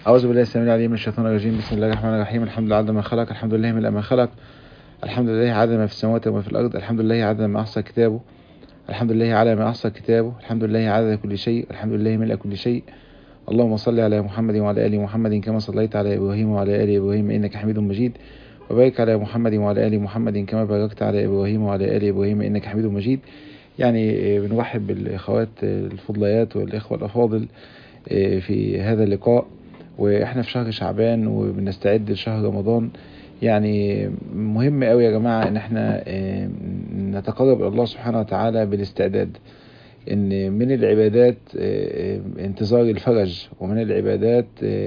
أعوذ بالله السميع العليم من الشيطان الرجيم بسم الله الرحمن الرحيم الحمد لله عدد ما خلق الحمد لله من ما خلق الحمد لله عدد ما في السماوات وما في الأرض الحمد لله عدد ما أحصى كتابه الحمد لله على ما أحصى كتابه الحمد لله عدد كل شيء الحمد لله ملء كل شيء اللهم صل على محمد وعلى آل محمد كما صليت على إبراهيم وعلى آل إبراهيم إنك حميد مجيد وبارك على محمد وعلى آل محمد كما باركت على إبراهيم وعلى آل إبراهيم إنك حميد مجيد يعني بنرحب بالأخوات الفضليات والإخوة الأفاضل في هذا اللقاء واحنا في شهر شعبان وبنستعد لشهر رمضان يعني مهم قوي يا جماعة ان احنا نتقرب الى الله سبحانه وتعالى بالاستعداد ان من العبادات انتظار الفرج ومن العبادات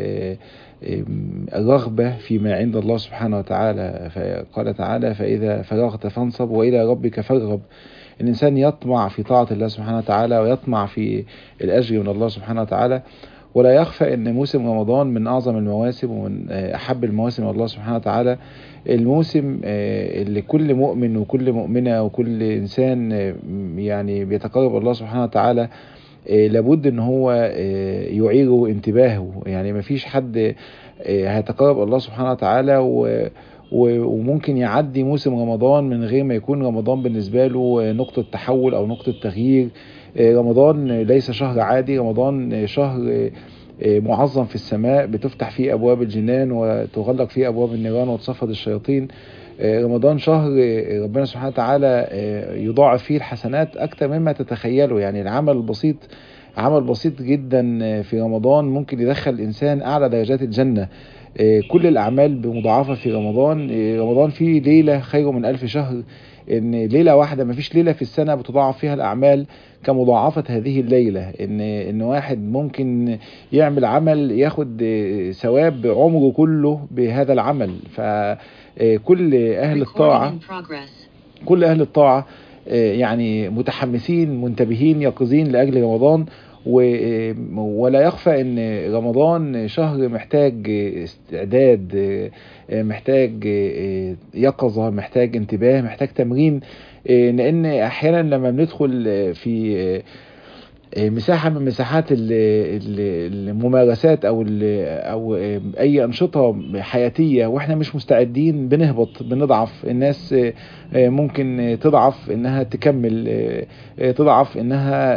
الرغبة فيما عند الله سبحانه وتعالى فقال تعالى فإذا فرغت فانصب وإلى ربك فارغب الإنسان يطمع في طاعة الله سبحانه وتعالى ويطمع في الأجر من الله سبحانه وتعالى ولا يخفى ان موسم رمضان من اعظم المواسم ومن احب المواسم الى الله سبحانه وتعالى الموسم اللي كل مؤمن وكل مؤمنه وكل انسان يعني بيتقرب الله سبحانه وتعالى لابد ان هو يعيره انتباهه يعني ما فيش حد هيتقرب الله سبحانه وتعالى و وممكن يعدي موسم رمضان من غير ما يكون رمضان بالنسبة له نقطة تحول أو نقطة تغيير رمضان ليس شهر عادي رمضان شهر معظم في السماء بتفتح فيه أبواب الجنان وتغلق فيه أبواب النيران وتصفد الشياطين رمضان شهر ربنا سبحانه وتعالى يضاعف فيه الحسنات أكثر مما تتخيلوا يعني العمل البسيط عمل بسيط جدا في رمضان ممكن يدخل الإنسان أعلى درجات الجنة كل الأعمال بمضاعفة في رمضان رمضان فيه ليلة خير من ألف شهر ان ليلة واحدة مفيش ليلة في السنة بتضاعف فيها الأعمال كمضاعفة هذه الليلة ان ان واحد ممكن يعمل عمل ياخد ثواب عمره كله بهذا العمل فكل أهل الطاعة كل أهل الطاعة يعني متحمسين منتبهين يقظين لأجل رمضان ولا يخفى ان رمضان شهر محتاج استعداد محتاج يقظة محتاج انتباه محتاج تمرين لان احيانا لما بندخل في مساحة من مساحات الممارسات او او اي انشطة حياتية واحنا مش مستعدين بنهبط بنضعف الناس ممكن تضعف انها تكمل تضعف انها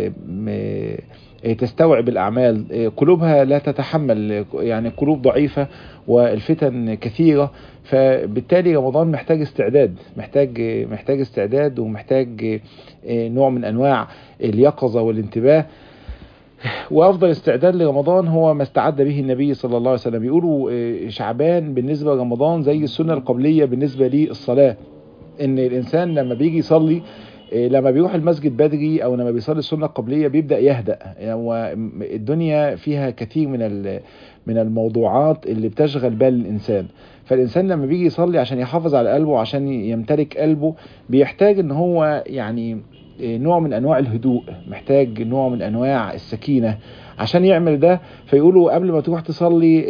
تستوعب الاعمال قلوبها لا تتحمل يعني قلوب ضعيفة والفتن كثيرة فبالتالي رمضان محتاج استعداد محتاج محتاج استعداد ومحتاج نوع من انواع اليقظة والانتباه وافضل استعداد لرمضان هو ما استعد به النبي صلى الله عليه وسلم بيقولوا شعبان بالنسبة لرمضان زي السنة القبلية بالنسبة للصلاة ان الانسان لما بيجي يصلي لما بيروح المسجد بدري او لما بيصلي السنه القبليه بيبدا يهدأ والدنيا فيها كثير من من الموضوعات اللي بتشغل بال الانسان فالانسان لما بيجي يصلي عشان يحافظ على قلبه عشان يمتلك قلبه بيحتاج ان هو يعني نوع من انواع الهدوء محتاج نوع من انواع السكينه عشان يعمل ده فيقولوا قبل ما تروح تصلي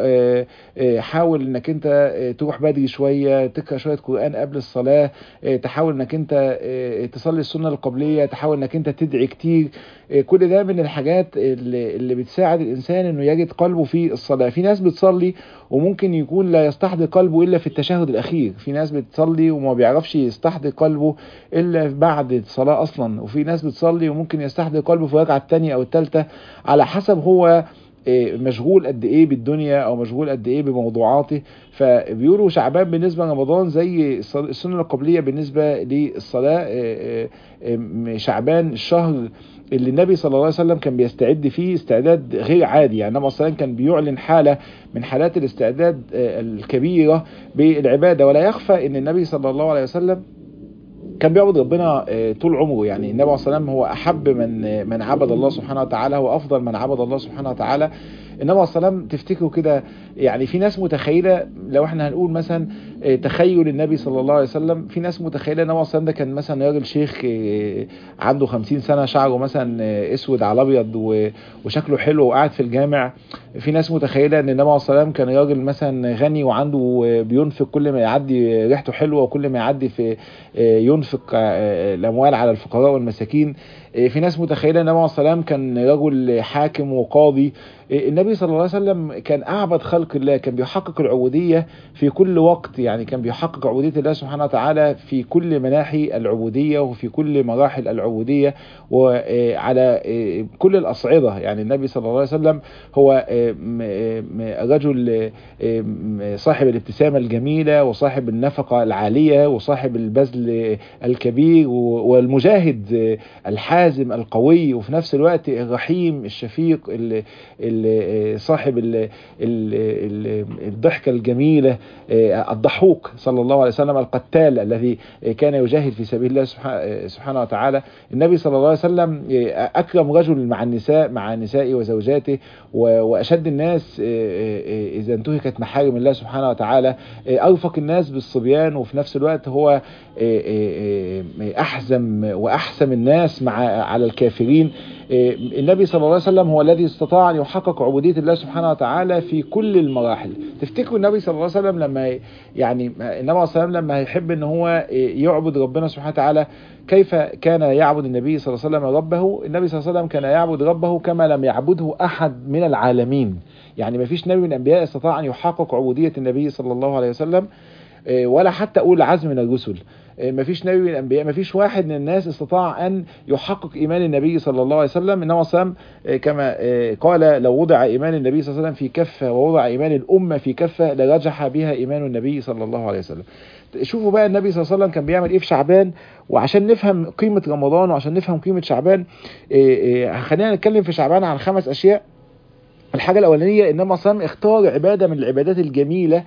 حاول انك انت تروح بدري شوية تقرأ شوية قرآن قبل الصلاة تحاول انك انت تصلي السنة القبلية تحاول انك انت تدعي كتير كل ده من الحاجات اللي بتساعد الانسان انه يجد قلبه في الصلاة في ناس بتصلي وممكن يكون لا يستحضر قلبه الا في التشهد الاخير في ناس بتصلي وما بيعرفش يستحضر قلبه الا بعد الصلاة اصلا وفي ناس بتصلي وممكن يستحضر قلبه في الركعة الثانية او الثالثة على حسب هو مشغول قد ايه بالدنيا او مشغول قد ايه بموضوعاته فبيقولوا شعبان بالنسبة لرمضان زي السنة القبلية بالنسبة للصلاة شعبان الشهر اللي النبي صلى الله عليه وسلم كان بيستعد فيه استعداد غير عادي يعني النبي صلى الله عليه وسلم كان بيعلن حالة من حالات الاستعداد الكبيرة بالعبادة ولا يخفى ان النبي صلى الله عليه وسلم كان بيعبد ربنا طول عمره يعني النبي عليه الصلاه والسلام هو احب من من عبد الله سبحانه وتعالى هو افضل من عبد الله سبحانه وتعالى النبي عليه الصلاه والسلام تفتكروا كده يعني في ناس متخيله لو احنا هنقول مثلا تخيل النبي صلى الله عليه وسلم في ناس متخيله النبي عليه الصلاه والسلام ده كان مثلا راجل شيخ عنده 50 سنه شعره مثلا اسود على ابيض وشكله حلو وقاعد في الجامع في ناس متخيله ان النبي عليه الصلاه والسلام كان راجل مثلا غني وعنده بينفق كل ما يعدي ريحته حلوه وكل ما يعدي في ينفق الاموال على الفقراء والمساكين في ناس متخيله ان النبي عليه الصلاه والسلام كان رجل حاكم وقاضي النبي النبي صلى الله عليه وسلم كان أعبد خلق الله كان بيحقق العبودية في كل وقت يعني كان بيحقق عبودية الله سبحانه وتعالى في كل مناحي العبودية وفي كل مراحل العبودية وعلى كل الأصعدة يعني النبي صلى الله عليه وسلم هو رجل صاحب الابتسامة الجميلة وصاحب النفقة العالية وصاحب البذل الكبير والمجاهد الحازم القوي وفي نفس الوقت الرحيم الشفيق صاحب الضحكة الجميلة الضحوك صلى الله عليه وسلم القتال الذي كان يجاهد في سبيل الله سبحانه وتعالى النبي صلى الله عليه وسلم أكرم رجل مع النساء مع نسائه وزوجاته وأشد الناس إذا انتهكت محارم الله سبحانه وتعالى أرفق الناس بالصبيان وفي نفس الوقت هو أحزم وأحسم الناس مع على الكافرين النبي صلى الله عليه وسلم هو الذي استطاع أن يحقق عبودية الله سبحانه وتعالى في كل المراحل تفتكروا النبي صلى الله عليه وسلم لما يعني النبي صلى الله عليه وسلم لما يحب ان هو يعبد ربنا سبحانه وتعالى كيف كان يعبد النبي صلى الله عليه وسلم ربه النبي صلى الله عليه وسلم كان يعبد ربه كما لم يعبده أحد من العالمين يعني ما فيش نبي من الأنبياء استطاع أن يحقق عبودية النبي صلى الله عليه وسلم ولا حتى أقول عزم من الرسل ما فيش نبي من الانبياء ما فيش واحد من الناس استطاع ان يحقق ايمان النبي صلى الله عليه وسلم انما صلى كما قال لو وضع ايمان النبي صلى الله عليه وسلم في كفه ووضع ايمان الامه في كفه لرجح بها ايمان النبي صلى الله عليه وسلم شوفوا بقى النبي صلى الله عليه وسلم كان بيعمل ايه في شعبان وعشان نفهم قيمه رمضان وعشان نفهم قيمه شعبان خلينا نتكلم في شعبان عن خمس اشياء الحاجه الاولانيه انما صلى اختار عباده من العبادات الجميله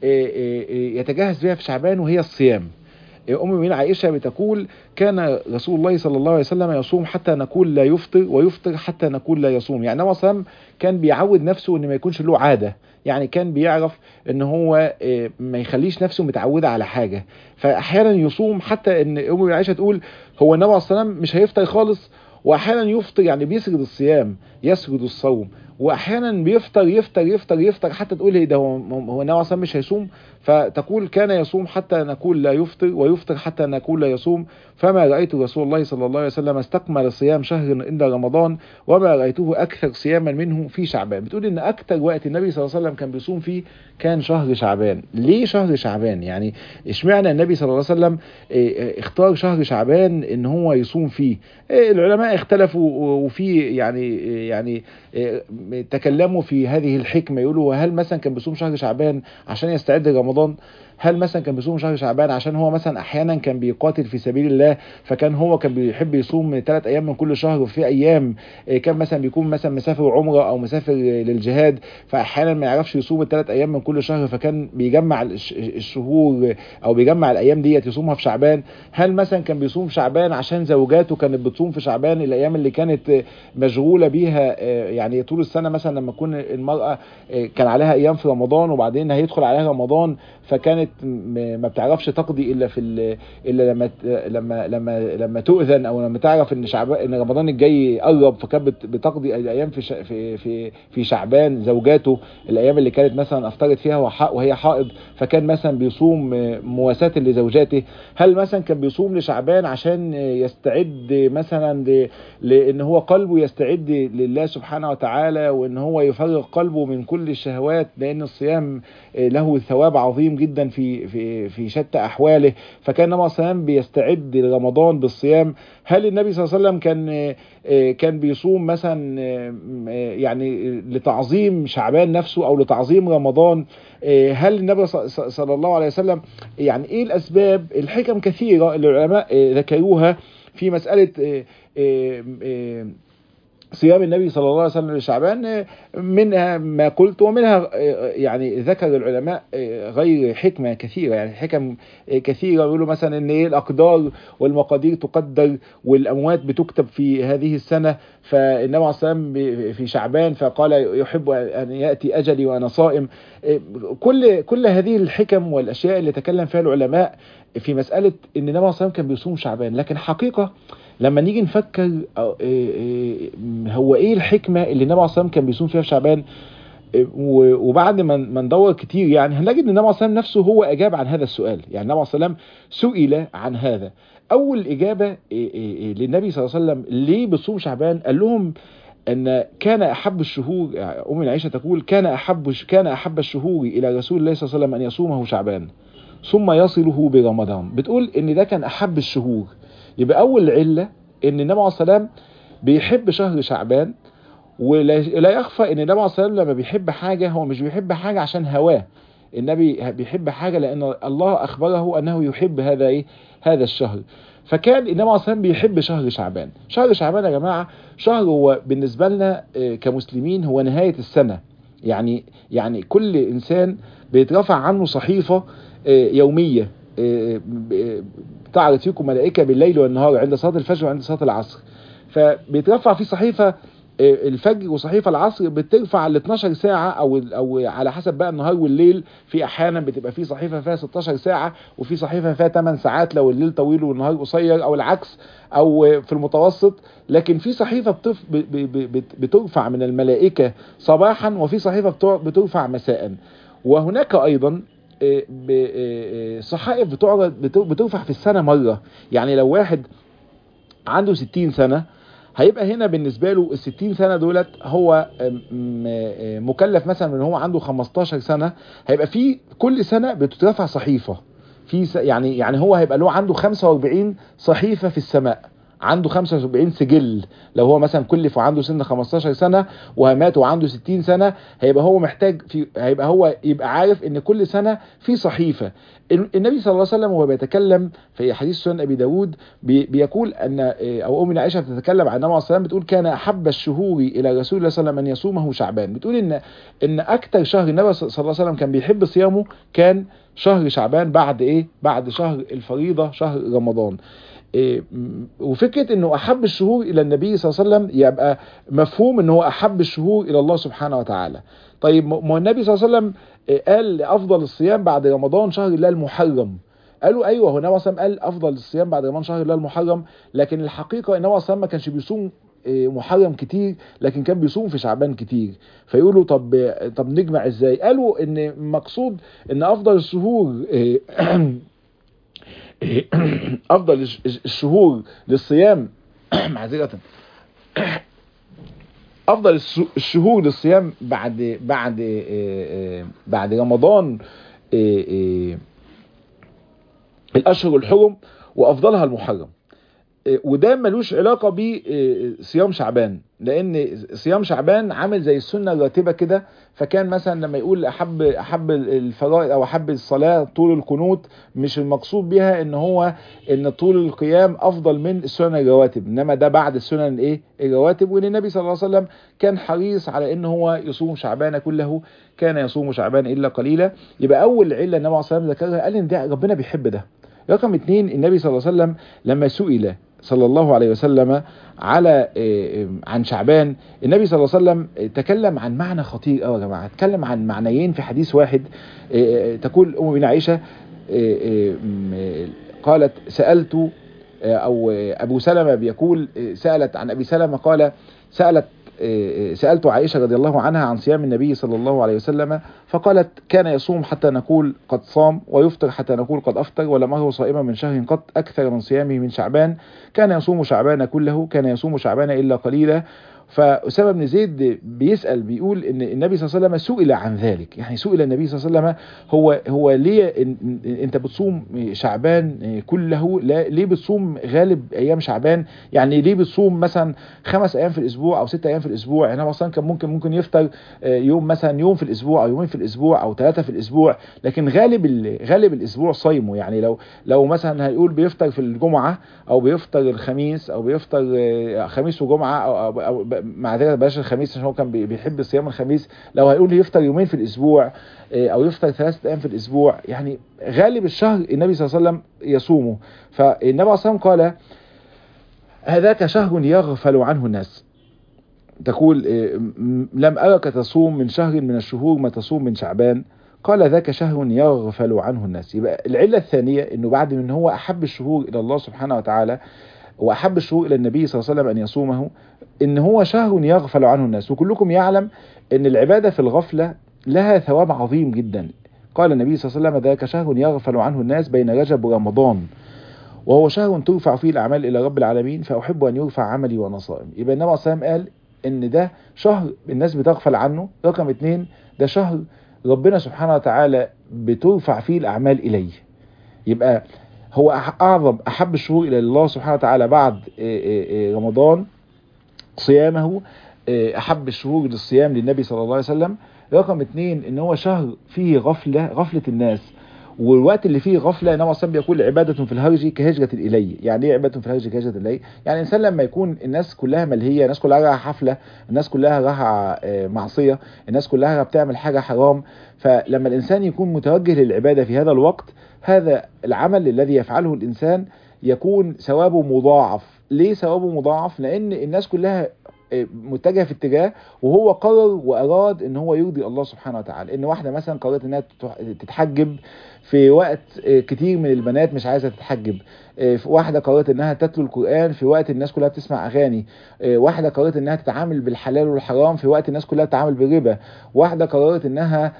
يتجهز بها في شعبان وهي الصيام ام من عائشه بتقول كان رسول الله صلى الله عليه وسلم يصوم حتى نقول لا يفطر ويفطر حتى نقول لا يصوم يعني هو صام كان بيعود نفسه ان ما يكونش له عاده يعني كان بيعرف ان هو ما يخليش نفسه متعوده على حاجه فاحيانا يصوم حتى ان ام عائشه تقول هو النبي صلى الله عليه وسلم مش هيفطر خالص واحيانا يفطر يعني بيسرد الصيام يسرد الصوم واحيانا بيفطر يفطر يفطر يفطر حتى تقول ايه ده هو هو النبي صلى مش هيصوم فتقول كان يصوم حتى نقول لا يفطر ويفطر حتى نقول لا يصوم فما رايت رسول الله صلى الله عليه وسلم استكمل صيام شهر الا رمضان وما رايته اكثر صياما منه في شعبان بتقول ان اكثر وقت النبي صلى الله عليه وسلم كان بيصوم فيه كان شهر شعبان ليه شهر شعبان يعني اشمعنى النبي صلى الله عليه وسلم اختار شهر شعبان ان هو يصوم فيه العلماء اختلفوا وفي يعني يعني تكلموا في هذه الحكمة يقولوا هل مثلا كان بيصوم شهر شعبان عشان يستعد لرمضان هل مثلا كان بيصوم شهر شعبان عشان هو مثلا احيانا كان بيقاتل في سبيل الله فكان هو كان بيحب يصوم ثلاث ايام من كل شهر وفي ايام كان مثلا بيكون مثلا مسافر عمره او مسافر للجهاد فاحيانا ما يعرفش يصوم الثلاث ايام من كل شهر فكان بيجمع الشهور او بيجمع الايام ديت يصومها في شعبان هل مثلا كان بيصوم في شعبان عشان زوجاته كانت بتصوم في شعبان الايام اللي كانت مشغوله بيها يعني طول السنه مثلا لما تكون المراه كان عليها ايام في رمضان وبعدين هيدخل عليها رمضان فكانت ما بتعرفش تقضي الا في الا لما لما لما لما تؤذن او لما تعرف ان شعبان ان رمضان الجاي قرب فكانت بتقضي الايام في في في في شعبان زوجاته الايام اللي كانت مثلا افطرت فيها وهي حائض فكان مثلا بيصوم مواساة لزوجاته هل مثلا كان بيصوم لشعبان عشان يستعد مثلا لان هو قلبه يستعد لله سبحانه وتعالى وان هو يفرغ قلبه من كل الشهوات لان الصيام له ثواب عظيم جدا في في في شتى احواله فكان النبي صلى الله عليه وسلم بيستعد لرمضان بالصيام هل النبي صلى الله عليه وسلم كان كان بيصوم مثلا يعني لتعظيم شعبان نفسه او لتعظيم رمضان هل النبي صلى الله عليه وسلم يعني ايه الاسباب الحكم كثيره اللي العلماء ذكروها في مساله صيام النبي صلى الله عليه وسلم لشعبان منها ما قلت ومنها يعني ذكر العلماء غير حكمة كثيرة يعني حكم كثيرة يقولوا مثلا ان ايه الاقدار والمقادير تقدر والاموات بتكتب في هذه السنة فالنبي عليه السلام في شعبان فقال يحب ان ياتي اجلي وانا صائم كل كل هذه الحكم والاشياء اللي تكلم فيها العلماء في مسألة ان النبي عليه السلام كان بيصوم شعبان لكن حقيقة لما نيجي نفكر هو ايه الحكمة اللي النبي عليه الصلاة كان بيصوم فيها في شعبان وبعد ما ندور كتير يعني هنلاقي ان النبي عليه الصلاة نفسه هو اجاب عن هذا السؤال يعني النبي عليه الصلاة سئل عن هذا اول اجابة للنبي صلى الله عليه وسلم ليه بتصوم شعبان قال لهم ان كان احب الشهور ام عائشه تقول كان احب كان احب الشهور الى رسول الله صلى الله عليه وسلم ان يصومه شعبان ثم يصله برمضان بتقول ان ده كان احب الشهور يبقى اول عله ان النبي عليه السلام بيحب شهر شعبان ولا يخفى ان النبي عليه السلام لما بيحب حاجه هو مش بيحب حاجه عشان هواه النبي بيحب حاجه لان الله اخبره انه يحب هذا ايه هذا الشهر فكان النبي عليه السلام بيحب شهر شعبان شهر شعبان يا جماعه شهر هو بالنسبه لنا كمسلمين هو نهايه السنه يعني يعني كل انسان بيترفع عنه صحيفه يوميه تعرض فيكم ملائكه بالليل والنهار عند صلاه الفجر وعند صلاه العصر فبيترفع في صحيفه الفجر وصحيفه العصر بترفع ل 12 ساعه او او على حسب بقى النهار والليل في احيانا بتبقى في صحيفه فيها 16 ساعه وفي صحيفه فيها 8 ساعات لو الليل طويل والنهار قصير او العكس او في المتوسط لكن في صحيفه بتف بترفع من الملائكه صباحا وفي صحيفه بترفع مساء وهناك ايضا صحائف بتعرض بترفع في السنه مره يعني لو واحد عنده 60 سنه هيبقى هنا بالنسبه له ال 60 سنه دولت هو مكلف مثلا ان هو عنده 15 سنه هيبقى في كل سنه بتترفع صحيفه في يعني يعني هو هيبقى له عنده 45 صحيفه في السماء عنده 45 سجل لو هو مثلا كلف وعنده سن 15 سنه ومات وعنده 60 سنه هيبقى هو محتاج في هيبقى هو يبقى عارف ان كل سنه في صحيفه النبي صلى الله عليه وسلم وهو بيتكلم في حديث سنن ابي داود بي بيقول ان او امنا عائشه بتتكلم عن النبي عليه الصلاه بتقول كان احب الشهور الى رسول الله صلى الله عليه وسلم ان يصومه شعبان بتقول ان ان اكثر شهر النبي صلى الله عليه وسلم كان بيحب صيامه كان شهر شعبان بعد ايه بعد شهر الفريضه شهر رمضان إيه وفكره انه احب الشهور الى النبي صلى الله عليه وسلم يبقى مفهوم ان هو احب الشهور الى الله سبحانه وتعالى طيب ما النبي صلى الله عليه وسلم قال افضل الصيام بعد رمضان شهر الله المحرم قالوا ايوه هو النبي صلى الله عليه وسلم قال افضل الصيام بعد رمضان شهر الله المحرم لكن الحقيقه النبي صلى الله عليه وسلم ما كانش بيصوم محرم كتير لكن كان بيصوم في شعبان كتير فيقولوا طب طب نجمع ازاي قالوا ان مقصود ان افضل الشهور افضل الشهور للصيام معذره افضل الشهور للصيام بعد بعد بعد رمضان الاشهر الحرم وافضلها المحرم وده ملوش علاقه بصيام شعبان لان صيام شعبان عامل زي السنه الراتبه كده فكان مثلا لما يقول احب احب الفرائض او احب الصلاه طول القنوت مش المقصود بها ان هو ان طول القيام افضل من السنن الرواتب انما ده بعد السنن الايه الرواتب وان النبي صلى الله عليه وسلم كان حريص على ان هو يصوم شعبان كله كان يصوم شعبان الا قليلا يبقى اول عله النبي صلى الله عليه وسلم ذكرها قال ان ده ربنا بيحب ده رقم اثنين النبي صلى الله عليه وسلم لما سئل صلى الله عليه وسلم على عن شعبان النبي صلى الله عليه وسلم تكلم عن معنى خطير قوي يا جماعه اتكلم عن معنيين في حديث واحد تقول ام بن عائشه قالت سالت او ابو سلمة بيقول سالت عن ابي سلمة قال سالت سألت عائشة رضي الله عنها عن صيام النبي صلى الله عليه وسلم فقالت كان يصوم حتى نقول قد صام ويفطر حتى نقول قد أفطر ولم أره صائما من شهر قط أكثر من صيامه من شعبان كان يصوم شعبان كله كان يصوم شعبان إلا قليلا فأسامة بن زيد بيسأل بيقول ان النبي صلى الله عليه وسلم سئل عن ذلك يعني سئل النبي صلى الله عليه وسلم هو هو ليه انت بتصوم شعبان كله ليه بتصوم غالب ايام شعبان يعني ليه بتصوم مثلا خمس ايام في الاسبوع او ست ايام في الاسبوع يعني مثلا كان ممكن ممكن يفطر يوم مثلا يوم في الاسبوع او يومين في الاسبوع او ثلاثه في الاسبوع لكن غالب غالب الاسبوع صايمه يعني لو لو مثلا هيقول بيفطر في الجمعه او بيفطر الخميس او بيفطر خميس وجمعه او, أو, أو مع ذلك بلاش الخميس عشان هو كان بيحب صيام الخميس لو هيقول يفطر يومين في الاسبوع او يفطر ثلاثة ايام في الاسبوع يعني غالب الشهر النبي صلى الله عليه وسلم يصومه فالنبي صلى الله عليه وسلم قال هذاك شهر يغفل عنه الناس تقول لم أرك تصوم من شهر من الشهور ما تصوم من شعبان قال ذاك شهر يغفل عنه الناس يبقى العلة الثانية انه بعد من هو احب الشهور الى الله سبحانه وتعالى واحب الشهور الى النبي صلى الله عليه وسلم ان يصومه ان هو شهر يغفل عنه الناس وكلكم يعلم ان العبادة في الغفلة لها ثواب عظيم جدا قال النبي صلى الله عليه وسلم ذاك شهر يغفل عنه الناس بين رجب ورمضان وهو شهر ترفع فيه الاعمال الى رب العالمين فاحب ان يرفع عملي وانا صائم يبقى النبي صلى الله عليه وسلم قال ان ده شهر الناس بتغفل عنه رقم اتنين ده شهر ربنا سبحانه وتعالى بترفع فيه الاعمال اليه يبقى هو اعظم احب الشهور الى الله سبحانه وتعالى بعد رمضان صيامه احب الشهور للصيام للنبي صلى الله عليه وسلم رقم اتنين ان هو شهر فيه غفلة غفلة الناس والوقت اللي فيه غفلة انما اصلا بيقول عبادة في الهرج كهجرة الي يعني ايه عبادة في الهرج كهجرة الي يعني الانسان لما يكون الناس كلها ملهية الناس كلها رايحة حفلة الناس كلها رايحة معصية الناس كلها بتعمل حاجة حرام فلما الانسان يكون متوجه للعبادة في هذا الوقت هذا العمل الذي يفعله الانسان يكون ثوابه مضاعف ليه ثوابه مضاعف لان الناس كلها متجه في اتجاه وهو قرر واراد ان هو يرضي الله سبحانه وتعالى ان واحده مثلا قررت انها تتحجب في وقت كتير من البنات مش عايزه تتحجب واحده قررت انها تتلو القران في وقت الناس كلها بتسمع اغاني واحده قررت انها تتعامل بالحلال والحرام في وقت الناس كلها بتتعامل بالربا واحده قررت انها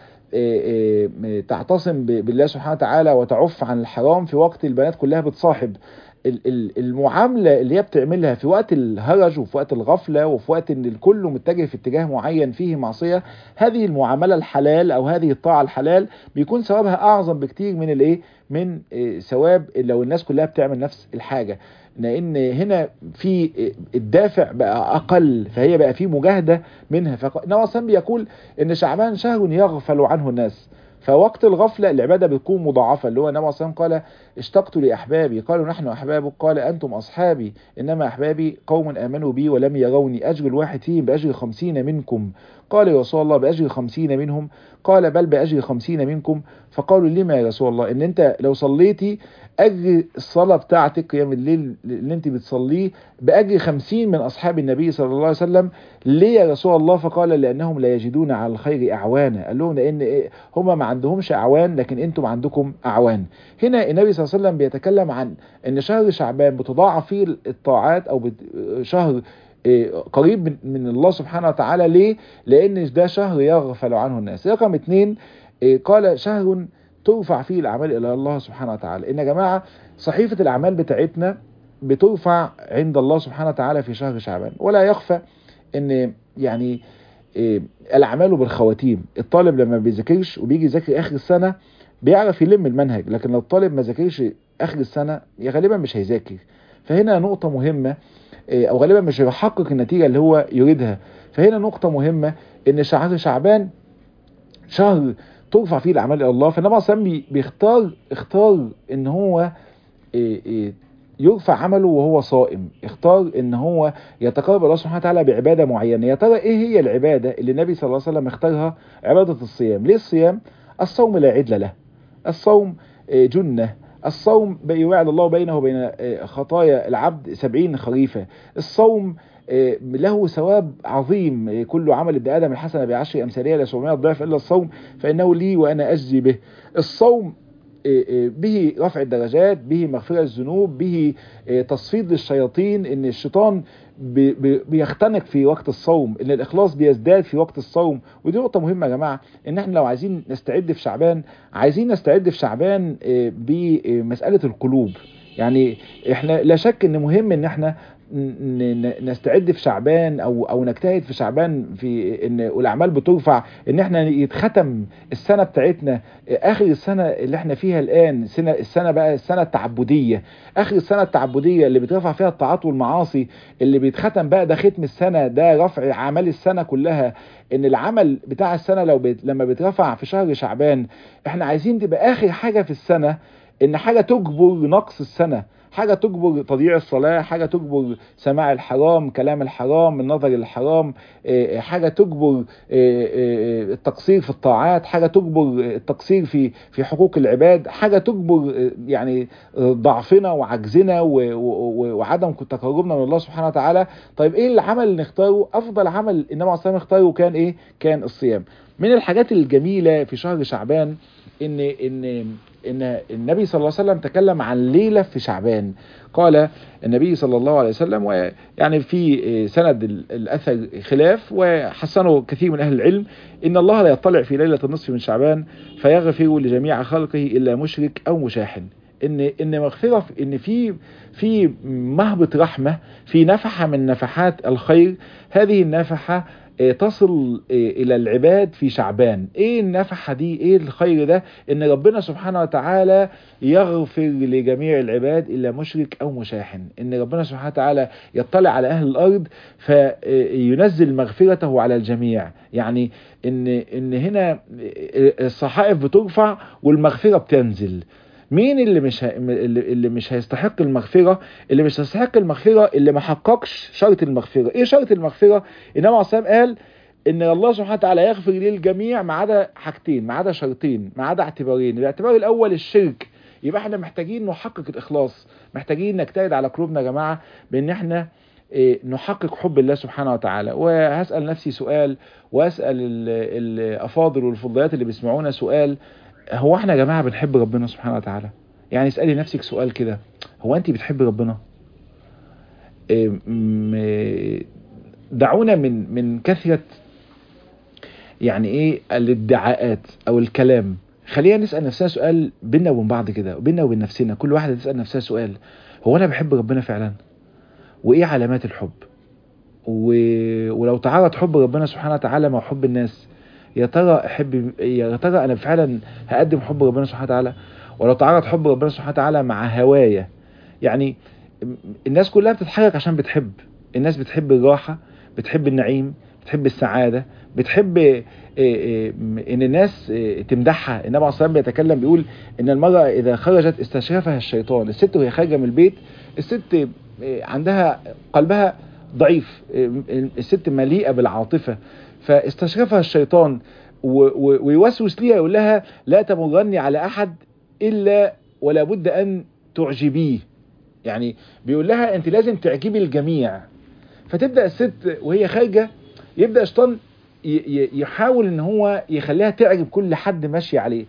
تعتصم بالله سبحانه وتعالى وتعف عن الحرام في وقت البنات كلها بتصاحب المعاملة اللي هي بتعملها في وقت الهرج وفي وقت الغفلة وفي وقت ان الكل متجه في اتجاه معين فيه معصية هذه المعاملة الحلال او هذه الطاعة الحلال بيكون ثوابها اعظم بكتير من الايه من ثواب لو الناس كلها بتعمل نفس الحاجة لان هنا في الدافع بقى اقل فهي بقى في مجاهدة منها فنوع بيقول ان شعبان شهر يغفل عنه الناس فوقت الغفلة العبادة بتكون مضاعفة اللي هو النبي صلى الله عليه وسلم قال اشتقت لأحبابي قالوا نحن أحبابك قال أنتم أصحابي إنما أحبابي قوم آمنوا بي ولم يروني أجر الواحد فيهم بأجر خمسين منكم قال يا رسول الله بأجر خمسين منهم قال بل بأجر خمسين منكم فقالوا لما يا رسول الله إن أنت لو صليتي أجر الصلاة بتاعتك قيام الليل اللي أنت بتصليه بأجر خمسين من أصحاب النبي صلى الله عليه وسلم ليه يا رسول الله فقال لأنهم لا يجدون على الخير أعوانا قال لهم لأن إيه هم ما عندهمش أعوان لكن أنتم عندكم أعوان هنا النبي صلى الله عليه وسلم بيتكلم عن أن شهر شعبان بتضاعف فيه الطاعات أو شهر قريب من الله سبحانه وتعالى ليه لأن ده شهر يغفل عنه الناس رقم اتنين قال شهر ترفع فيه الأعمال إلى الله سبحانه وتعالى إن يا جماعة صحيفة الأعمال بتاعتنا بترفع عند الله سبحانه وتعالى في شهر شعبان ولا يخفى ان يعني الاعمال بالخواتيم الطالب لما بيذاكرش وبيجي يذاكر اخر السنه بيعرف يلم المنهج لكن لو الطالب ما ذاكرش اخر السنه غالبا مش هيذاكر فهنا نقطه مهمه او غالبا مش هيحقق النتيجه اللي هو يريدها فهنا نقطه مهمه ان شهر شعبان شهر ترفع فيه الاعمال الى الله فالنبي صلى الله عليه وسلم بيختار اختار ان هو يرفع عمله وهو صائم اختار ان هو يتقرب الله سبحانه وتعالى بعبادة معينة يا ترى ايه هي العبادة اللي النبي صلى الله عليه وسلم اختارها عبادة الصيام ليه الصيام الصوم لا عدل له الصوم جنة الصوم يوعد الله بينه وبين خطايا العبد سبعين خريفة الصوم له ثواب عظيم كل عمل ابن ادم الحسنه بعشر امثالها ل 700 ضعف الا الصوم فانه لي وانا اجزي به الصوم به رفع الدرجات به مغفرة الذنوب به تصفيد للشياطين ان الشيطان بيختنق في وقت الصوم ان الاخلاص بيزداد في وقت الصوم ودي نقطة مهمة يا جماعة ان احنا لو عايزين نستعد في شعبان عايزين نستعد في شعبان بمسألة القلوب يعني احنا لا شك ان مهم ان احنا نستعد في شعبان او او نجتهد في شعبان في ان الاعمال بترفع ان احنا يتختم السنه بتاعتنا اخر السنه اللي احنا فيها الان سنه السنه بقى السنه التعبديه اخر السنه التعبديه اللي بترفع فيها الطاعات والمعاصي اللي بيتختم بقى ده ختم السنه ده رفع اعمال السنه كلها ان العمل بتاع السنه لو بيت لما بيترفع في شهر شعبان احنا عايزين تبقى اخر حاجه في السنه ان حاجه تجبر نقص السنه حاجة تجبر تضييع الصلاة حاجة تجبر سماع الحرام كلام الحرام النظر الحرام حاجة تجبر التقصير في الطاعات حاجة تجبر التقصير في في حقوق العباد حاجة تجبر يعني ضعفنا وعجزنا وعدم تقربنا من الله سبحانه وتعالى طيب ايه العمل اللي نختاره افضل عمل النبي عليه الصلاه اختاره كان ايه كان الصيام من الحاجات الجميلة في شهر شعبان ان ان ان النبي صلى الله عليه وسلم تكلم عن ليلة في شعبان قال النبي صلى الله عليه وسلم ويعني في سند الاثر خلاف وحسنه كثير من اهل العلم ان الله لا يطلع في ليلة النصف من شعبان فيغفر لجميع خلقه الا مشرك او مشاحن ان ان مغفره في- ان في في مهبط رحمه في نفحه من نفحات الخير هذه النفحه آه، تصل آه، الى العباد في شعبان ايه النفحه دي ايه الخير ده ان ربنا سبحانه وتعالى يغفر لجميع العباد الا مشرك او مشاحن ان ربنا سبحانه وتعالى يطلع على اهل الارض فينزل مغفرته على الجميع يعني ان ان هنا الصحائف بترفع والمغفره بتنزل مين اللي مش ه... اللي اللي مش هيستحق المغفره اللي مش هيستحق المغفره اللي ما حققش شرط المغفره ايه شرط المغفره النبي عليه الصلاه والسلام قال ان الله سبحانه وتعالى يغفر للجميع ما عدا حاجتين ما عدا شرطين ما عدا اعتبارين الاعتبار الاول الشرك يبقى احنا محتاجين نحقق الاخلاص محتاجين نجتهد على قلوبنا يا جماعه بان احنا إيه، نحقق حب الله سبحانه وتعالى وهسال نفسي سؤال واسال ال- الافاضل والفضليات اللي بيسمعونا سؤال هو احنا يا جماعه بنحب ربنا سبحانه وتعالى يعني اسالي نفسك سؤال كده هو انت بتحبي ربنا إيه، م- دعونا من من كثره يعني ايه الادعاءات او الكلام خلينا نسال نفسنا سؤال بينا وبين بعض كده بينا وبين نفسنا كل واحده تسال نفسها سؤال هو انا بحب ربنا فعلا وايه علامات الحب و... ولو تعارض حب ربنا سبحانه وتعالى مع حب الناس يا ترى احب يا ترى انا فعلا هقدم حب ربنا سبحانه وتعالى ولو تعارض حب ربنا سبحانه وتعالى مع هوايا يعني الناس كلها بتتحرك عشان بتحب الناس بتحب الراحة بتحب النعيم بتحب السعادة بتحب إيه إيه ان الناس إيه تمدحها النبي عليه الصلاه والسلام بيتكلم بيقول ان المراه اذا خرجت استشرفها الشيطان الست وهي خارجه من البيت الست إيه عندها قلبها ضعيف إيه الست مليئه بالعاطفه فاستشرفها الشيطان و- و- ويوسوس ليها يقول لها لا تمرني على احد الا ولا بد ان تعجبيه يعني بيقول لها انت لازم تعجبي الجميع فتبدا الست وهي خارجه يبدا الشيطان ي- ي- يحاول ان هو يخليها تعجب كل حد ماشي عليه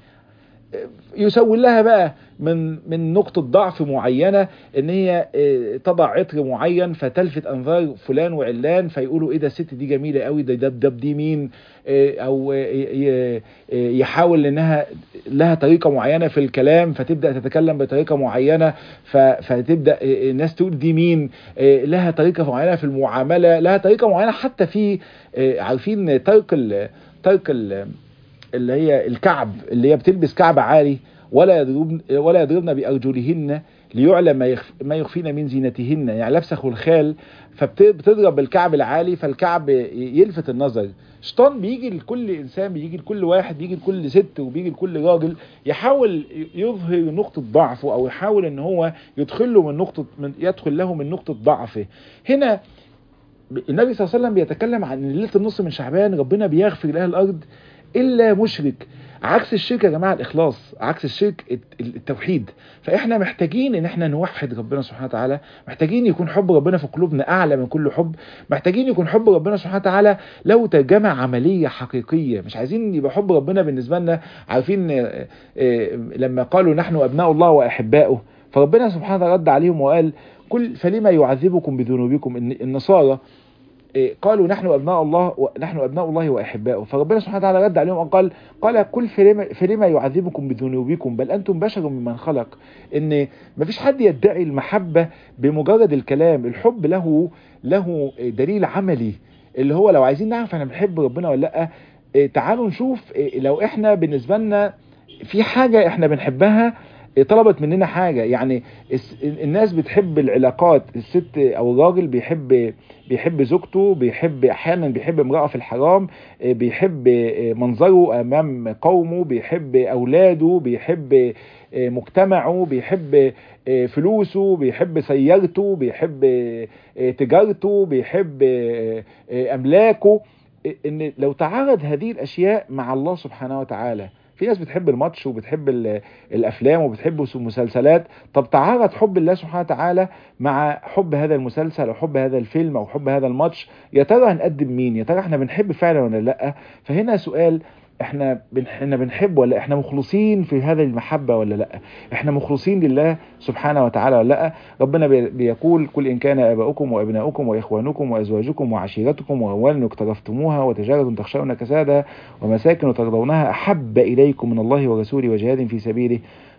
يسوي لها بقى من من نقطة ضعف معينة ان هي آه، تضع عطر معين فتلفت انظار فلان وعلان فيقولوا ايه ده الست دي جميلة قوي ده ده ده دي مين آه، او آه، ي- ي- يحاول انها لها طريقة معينة في الكلام فتبدأ تتكلم بطريقة معينة ف- فتبدأ آه، الناس تقول دي مين آه، لها طريقة معينة في المعاملة لها طريقة معينة حتى في آه، عارفين طرق ال طرق ال اللي هي الكعب اللي هي بتلبس كعب عالي ولا يضربن ولا يضربن بارجلهن ليعلم ما يخف ما يخفين من زينتهن يعني لابسه خلخال فبتضرب بالكعب العالي فالكعب يلفت النظر شيطان بيجي لكل انسان بيجي لكل واحد بيجي لكل ست وبيجي لكل راجل يحاول يظهر نقطه ضعفه او يحاول ان هو يدخل له من نقطه من يدخل له من نقطه ضعفه هنا النبي صلى الله عليه وسلم بيتكلم عن ليله النص من شعبان ربنا بيغفر لاهل الارض الا مشرك عكس الشرك يا جماعه الاخلاص عكس الشرك الت- التوحيد فاحنا محتاجين ان احنا نوحد ربنا سبحانه وتعالى محتاجين يكون حب ربنا في قلوبنا اعلى من كل حب محتاجين يكون حب ربنا سبحانه وتعالى له ترجمه عمليه حقيقيه مش عايزين يبقى حب ربنا بالنسبه لنا عارفين آه، آه، لما قالوا نحن ابناء الله واحباؤه فربنا سبحانه وتعالى رد عليهم وقال كل فلما يعذبكم بذنوبكم إن- النصارى إيه، قالوا نحن ابناء الله ونحن ابناء الله واحباؤه فربنا سبحانه وتعالى رد عليهم وقال قال كل فلما, فلما يعذبكم بذنوبكم بل انتم بشر ممن خلق ان مفيش حد يدعي المحبه بمجرد الكلام الحب له له دليل عملي اللي هو لو عايزين نعرف احنا بنحب ربنا ولا لا إيه، تعالوا نشوف إيه، لو احنا بالنسبه لنا في حاجه احنا بنحبها إيه، طلبت مننا حاجه يعني الس- الناس بتحب العلاقات الست او الراجل بيحب بيحب زوجته بيحب احيانا بيحب امراه في الحرام آه، بيحب آه، منظره امام قومه بيحب اولاده بيحب آه، مجتمعه بيحب آه، فلوسه بيحب سيارته بيحب آه، تجارته بيحب آه، آه، املاكه آه، ان لو تعارض هذه الاشياء مع الله سبحانه وتعالى في ناس بتحب الماتش وبتحب ال- الافلام وبتحب المسلسلات طب تعارض حب الله سبحانه وتعالى مع حب هذا المسلسل او حب هذا الفيلم او حب هذا الماتش يا ترى هنقدم مين يا ترى احنا بنحب فعلا ولا لا فهنا سؤال احنا بن- احنا بنحب ولا احنا مخلصين في هذه المحبه ولا لا احنا مخلصين لله سبحانه وتعالى ولا لا ربنا بي- بيقول قل ان كان اباؤكم وابناؤكم واخوانكم وازواجكم وعشيرتكم واموال اقترفتموها وتجاره تخشون كسادها ومساكن ترضونها احب اليكم من الله ورسوله وجهاد في سبيله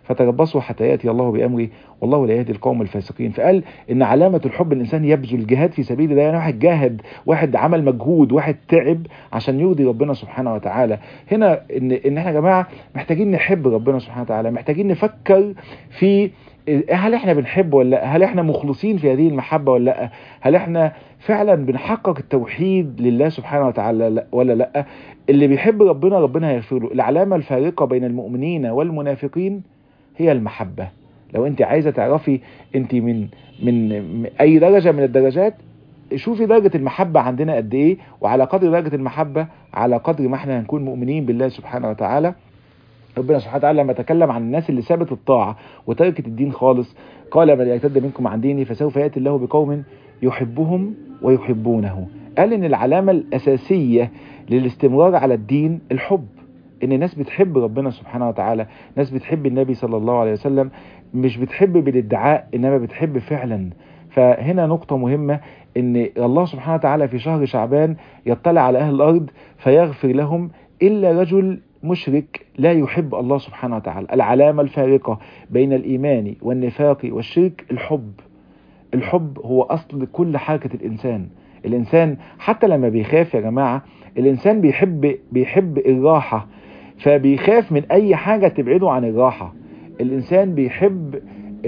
فتربصوا حتى ياتي الله بامره والله لا يهدي القوم الفاسقين فقال ان علامه الحب الانسان يبذل الجهاد في سبيل الله يعني واحد جاهد واحد عمل مجهود واحد تعب عشان يرضي ربنا سبحانه وتعالى هنا ان ان احنا يا جماعه محتاجين نحب ربنا سبحانه وتعالى محتاجين نفكر في هل احنا بنحب ولا لا هل احنا مخلصين في هذه المحبه ولا لا هل احنا فعلا بنحقق التوحيد لله سبحانه وتعالى لا ولا لا اللي بيحب ربنا ربنا هيغفر له العلامه الفارقه بين المؤمنين والمنافقين هي المحبه لو انت عايزه تعرفي انت من من اي درجه من الدرجات شوفي درجة المحبة عندنا قد ايه وعلى قدر درجة المحبة على قدر ما احنا هنكون مؤمنين بالله سبحانه وتعالى ربنا سبحانه وتعالى لما تكلم عن الناس اللي سابت الطاعة وتركت الدين خالص قال من يرتد منكم عن ديني فسوف يأتي الله بقوم يحبهم ويحبونه قال ان العلامة الأساسية للاستمرار على الدين الحب ان الناس بتحب ربنا سبحانه وتعالى ناس بتحب النبي صلى الله عليه وسلم مش بتحب بالادعاء انما بتحب فعلا فهنا نقطة مهمة ان الله سبحانه وتعالى في شهر شعبان يطلع على اهل الارض فيغفر لهم الا رجل مشرك لا يحب الله سبحانه وتعالى العلامة الفارقة بين الإيمان والنفاق والشرك الحب الحب هو أصل كل حركة الإنسان الإنسان حتى لما بيخاف يا جماعة الإنسان بيحب بيحب الراحة فبيخاف من أي حاجة تبعده عن الراحة الإنسان بيحب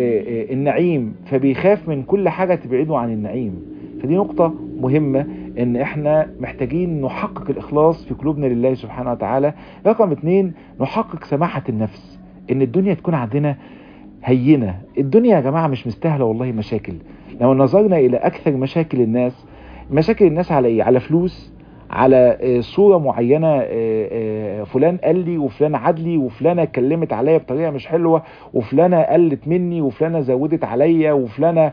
النعيم فبيخاف من كل حاجة تبعده عن النعيم فدي نقطة مهمة ان احنا محتاجين نحقق الاخلاص في قلوبنا لله سبحانه وتعالى رقم اتنين نحقق سماحة النفس ان الدنيا تكون عندنا هينة الدنيا يا جماعة مش مستاهلة والله مشاكل لو نظرنا الى اكثر مشاكل الناس مشاكل الناس على ايه على فلوس على صورة معينة فلان قال لي وفلان عدلي وفلانة اتكلمت عليا بطريقة مش حلوة وفلانة قلت مني وفلانة زودت عليا وفلانة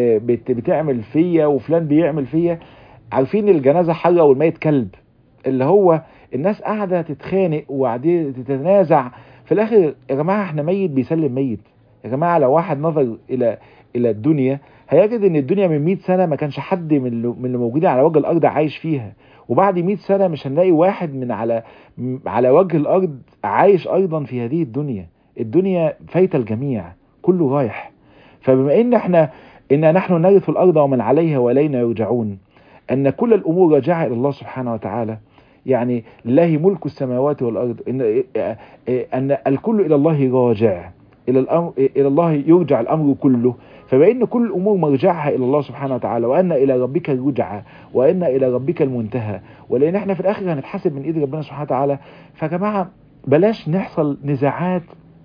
بتعمل فيا وفلان بيعمل فيا عارفين الجنازة حرة والميت كلب اللي هو الناس قاعدة تتخانق وقاعدين تتنازع في الاخر يا جماعة احنا ميت بيسلم ميت يا جماعة لو واحد نظر الى الى الدنيا هيجد ان الدنيا من 100 سنة ما كانش حد من من اللي موجودين على وجه الارض عايش فيها وبعد 100 سنة مش هنلاقي واحد من على على وجه الارض عايش ايضا في هذه الدنيا الدنيا فايتة الجميع كله رايح فبما ان احنا ان نحن نرث الارض ومن عليها والينا يرجعون ان كل الامور راجعه الى الله سبحانه وتعالى يعني لله ملك السماوات والارض ان ان الكل الى الله راجع الى الامر الى الله يرجع الامر كله فبان كل الامور مرجعها الى الله سبحانه وتعالى وان الى ربك الرجعى وان الى ربك المنتهى ولان احنا في الاخر هنتحاسب من ايد ربنا سبحانه وتعالى فيا جماعه بلاش نحصل نزاعات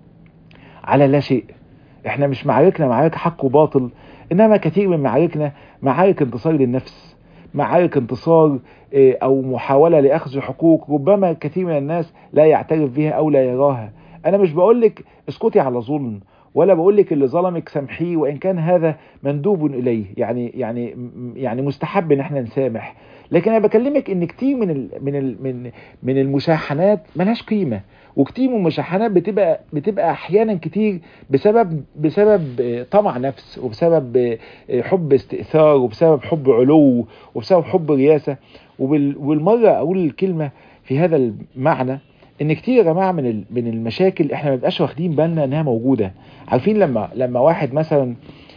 على لا شيء احنا مش معاركنا معارك حق وباطل انما كثير من معاركنا معارك انتصار للنفس معارك انتصار او محاولة لاخذ حقوق ربما كثير من الناس لا يعترف بها او لا يراها انا مش بقولك اسكتي على ظلم ولا بقولك اللي ظلمك سامحيه وان كان هذا مندوب اليه يعني يعني يعني مستحب ان احنا نسامح لكن انا بكلمك ان كتير من ال من ال من من المشاحنات ملهاش قيمه وكتير من المشاحنات بتبقى بتبقى احيانا كتير بسبب بسبب طمع نفس وبسبب حب استئثار وبسبب حب علو وبسبب حب رياسه وبالمره اقول الكلمه في هذا المعنى ان كتير يا جماعه من من المشاكل احنا ما بنبقاش واخدين بالنا انها موجوده عارفين لما لما واحد مثلا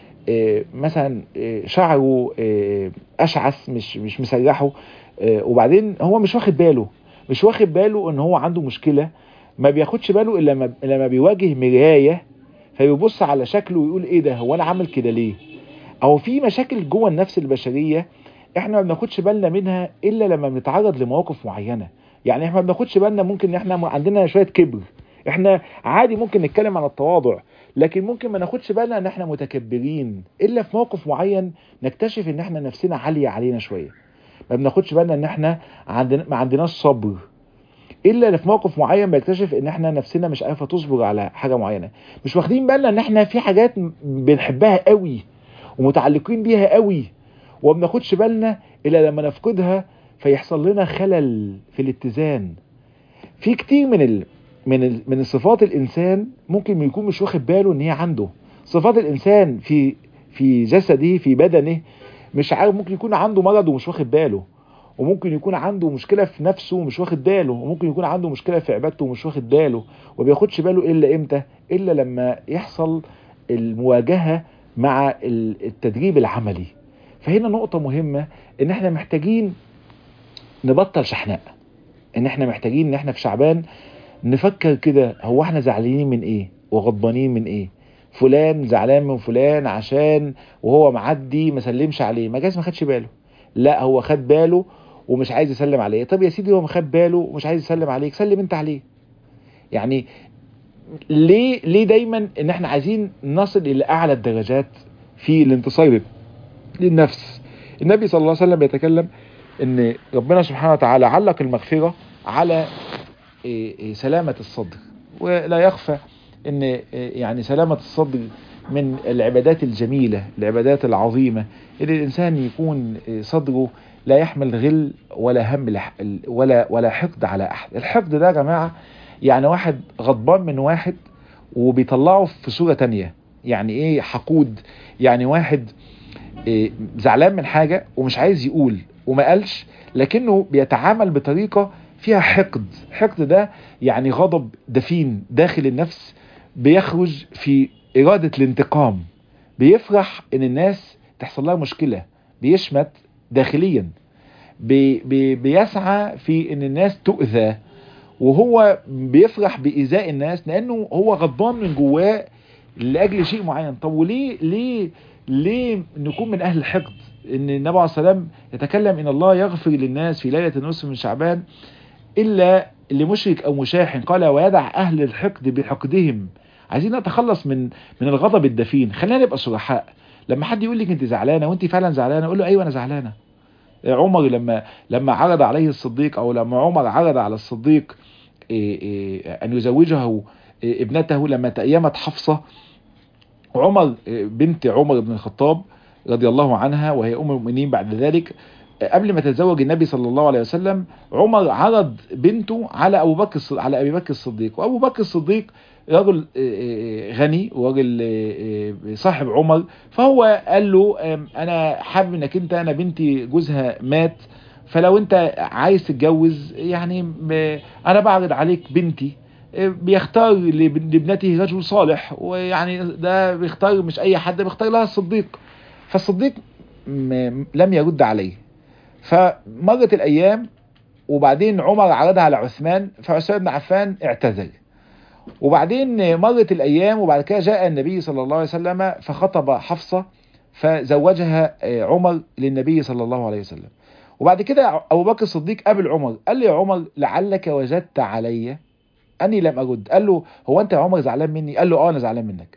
مثلا شعره اشعث مش مش مسرحه وبعدين هو مش واخد باله مش واخد باله ان هو عنده مشكله ما بياخدش باله الا لما لما بيواجه مرايه فبيبص على شكله ويقول ايه ده هو انا عامل كده ليه او في مشاكل جوه النفس البشريه احنا ما بناخدش بالنا منها الا لما بنتعرض لمواقف معينه يعني احنا ما بناخدش بالنا ممكن ان احنا عندنا شويه كبر احنا عادي ممكن نتكلم عن التواضع لكن ممكن ما ناخدش بالنا ان احنا متكبرين الا في موقف معين نكتشف ان احنا نفسنا عاليه علينا شويه ما بناخدش بالنا ان احنا عندنا ما عندناش صبر الا في موقف معين بيكتشف ان احنا نفسنا مش عارفه تصبر على حاجه معينه مش واخدين بالنا ان احنا في حاجات بنحبها قوي ومتعلقين بيها قوي وما بناخدش بالنا الا لما نفقدها فيحصل لنا خلل في الاتزان في كتير من ال... من ال... من صفات الانسان ممكن يكون مش واخد باله ان هي عنده صفات الانسان في في جسده في بدنه مش عارف ممكن يكون عنده مرض ومش واخد باله وممكن يكون عنده مشكله في نفسه ومش واخد باله وممكن يكون عنده مشكله في عبادته ومش واخد باله وبياخدش باله الا امتى الا لما يحصل المواجهه مع التدريب العملي فهنا نقطه مهمه ان احنا محتاجين نبطل شحناء ان احنا محتاجين ان احنا في شعبان نفكر كده هو احنا زعلانين من ايه وغضبانين من ايه فلان زعلان من فلان عشان وهو معدي ما سلمش عليه ما جاز ما خدش باله لا هو خد باله ومش عايز يسلم عليه طب يا سيدي هو خد باله ومش عايز يسلم عليك سلم انت عليه يعني ليه ليه دايما ان احنا عايزين نصل الى اعلى الدرجات في الانتصار للنفس النبي صلى الله عليه وسلم يتكلم ان ربنا سبحانه وتعالى علق المغفرة على سلامة الصدر ولا يخفى ان يعني سلامة الصدر من العبادات الجميلة العبادات العظيمة اللي الانسان يكون صدره لا يحمل غل ولا هم ولا ولا حقد على احد الحقد ده يا جماعة يعني واحد غضبان من واحد وبيطلعه في صورة تانية يعني ايه حقود يعني واحد زعلان من حاجة ومش عايز يقول وما قالش لكنه بيتعامل بطريقة فيها حقد حقد ده يعني غضب دفين داخل النفس بيخرج في إرادة الانتقام بيفرح ان الناس تحصل لها مشكلة بيشمت داخليا بي بي بيسعى في ان الناس تؤذى وهو بيفرح بإيذاء الناس لأنه هو غضبان من جواه لأجل شيء معين طب وليه ليه ليه نكون من أهل الحقد ان النبي عليه السلام يتكلم ان الله يغفر للناس في ليلة النصف من شعبان الا لمشرك او مشاحن قال ويدع اهل الحقد بحقدهم عايزين نتخلص من من الغضب الدفين خلينا نبقى صرحاء لما حد يقول لك انت زعلانه وانت فعلا زعلانه قول له ايوه انا زعلانه عمر لما لما عرض عليه الصديق او لما عمر عرض على الصديق إيه إيه ان يزوجه إيه ابنته لما تأيمت حفصة عمر بنت عمر بن الخطاب رضي الله عنها وهي ام المؤمنين بعد ذلك قبل ما تتزوج النبي صلى الله عليه وسلم عمر عرض بنته على ابو بكر على ابي بكر الصديق وابو بكر الصديق رجل غني وراجل صاحب عمر فهو قال له انا حابب انك انت انا بنتي جوزها مات فلو انت عايز تتجوز يعني انا بعرض عليك بنتي بيختار لابنته رجل صالح ويعني ده بيختار مش اي حد بيختار لها الصديق فالصديق لم يرد عليه فمرت الايام وبعدين عمر عرضها على عثمان فعثمان بن عفان اعتذر وبعدين مرت الايام وبعد كده جاء النبي صلى الله عليه وسلم فخطب حفصة فزوجها عمر للنبي صلى الله عليه وسلم وبعد كده ابو بكر الصديق قابل عمر قال لي يا عمر لعلك وجدت علي اني لم ارد قال له هو انت يا عمر زعلان مني قال له اه انا زعلان منك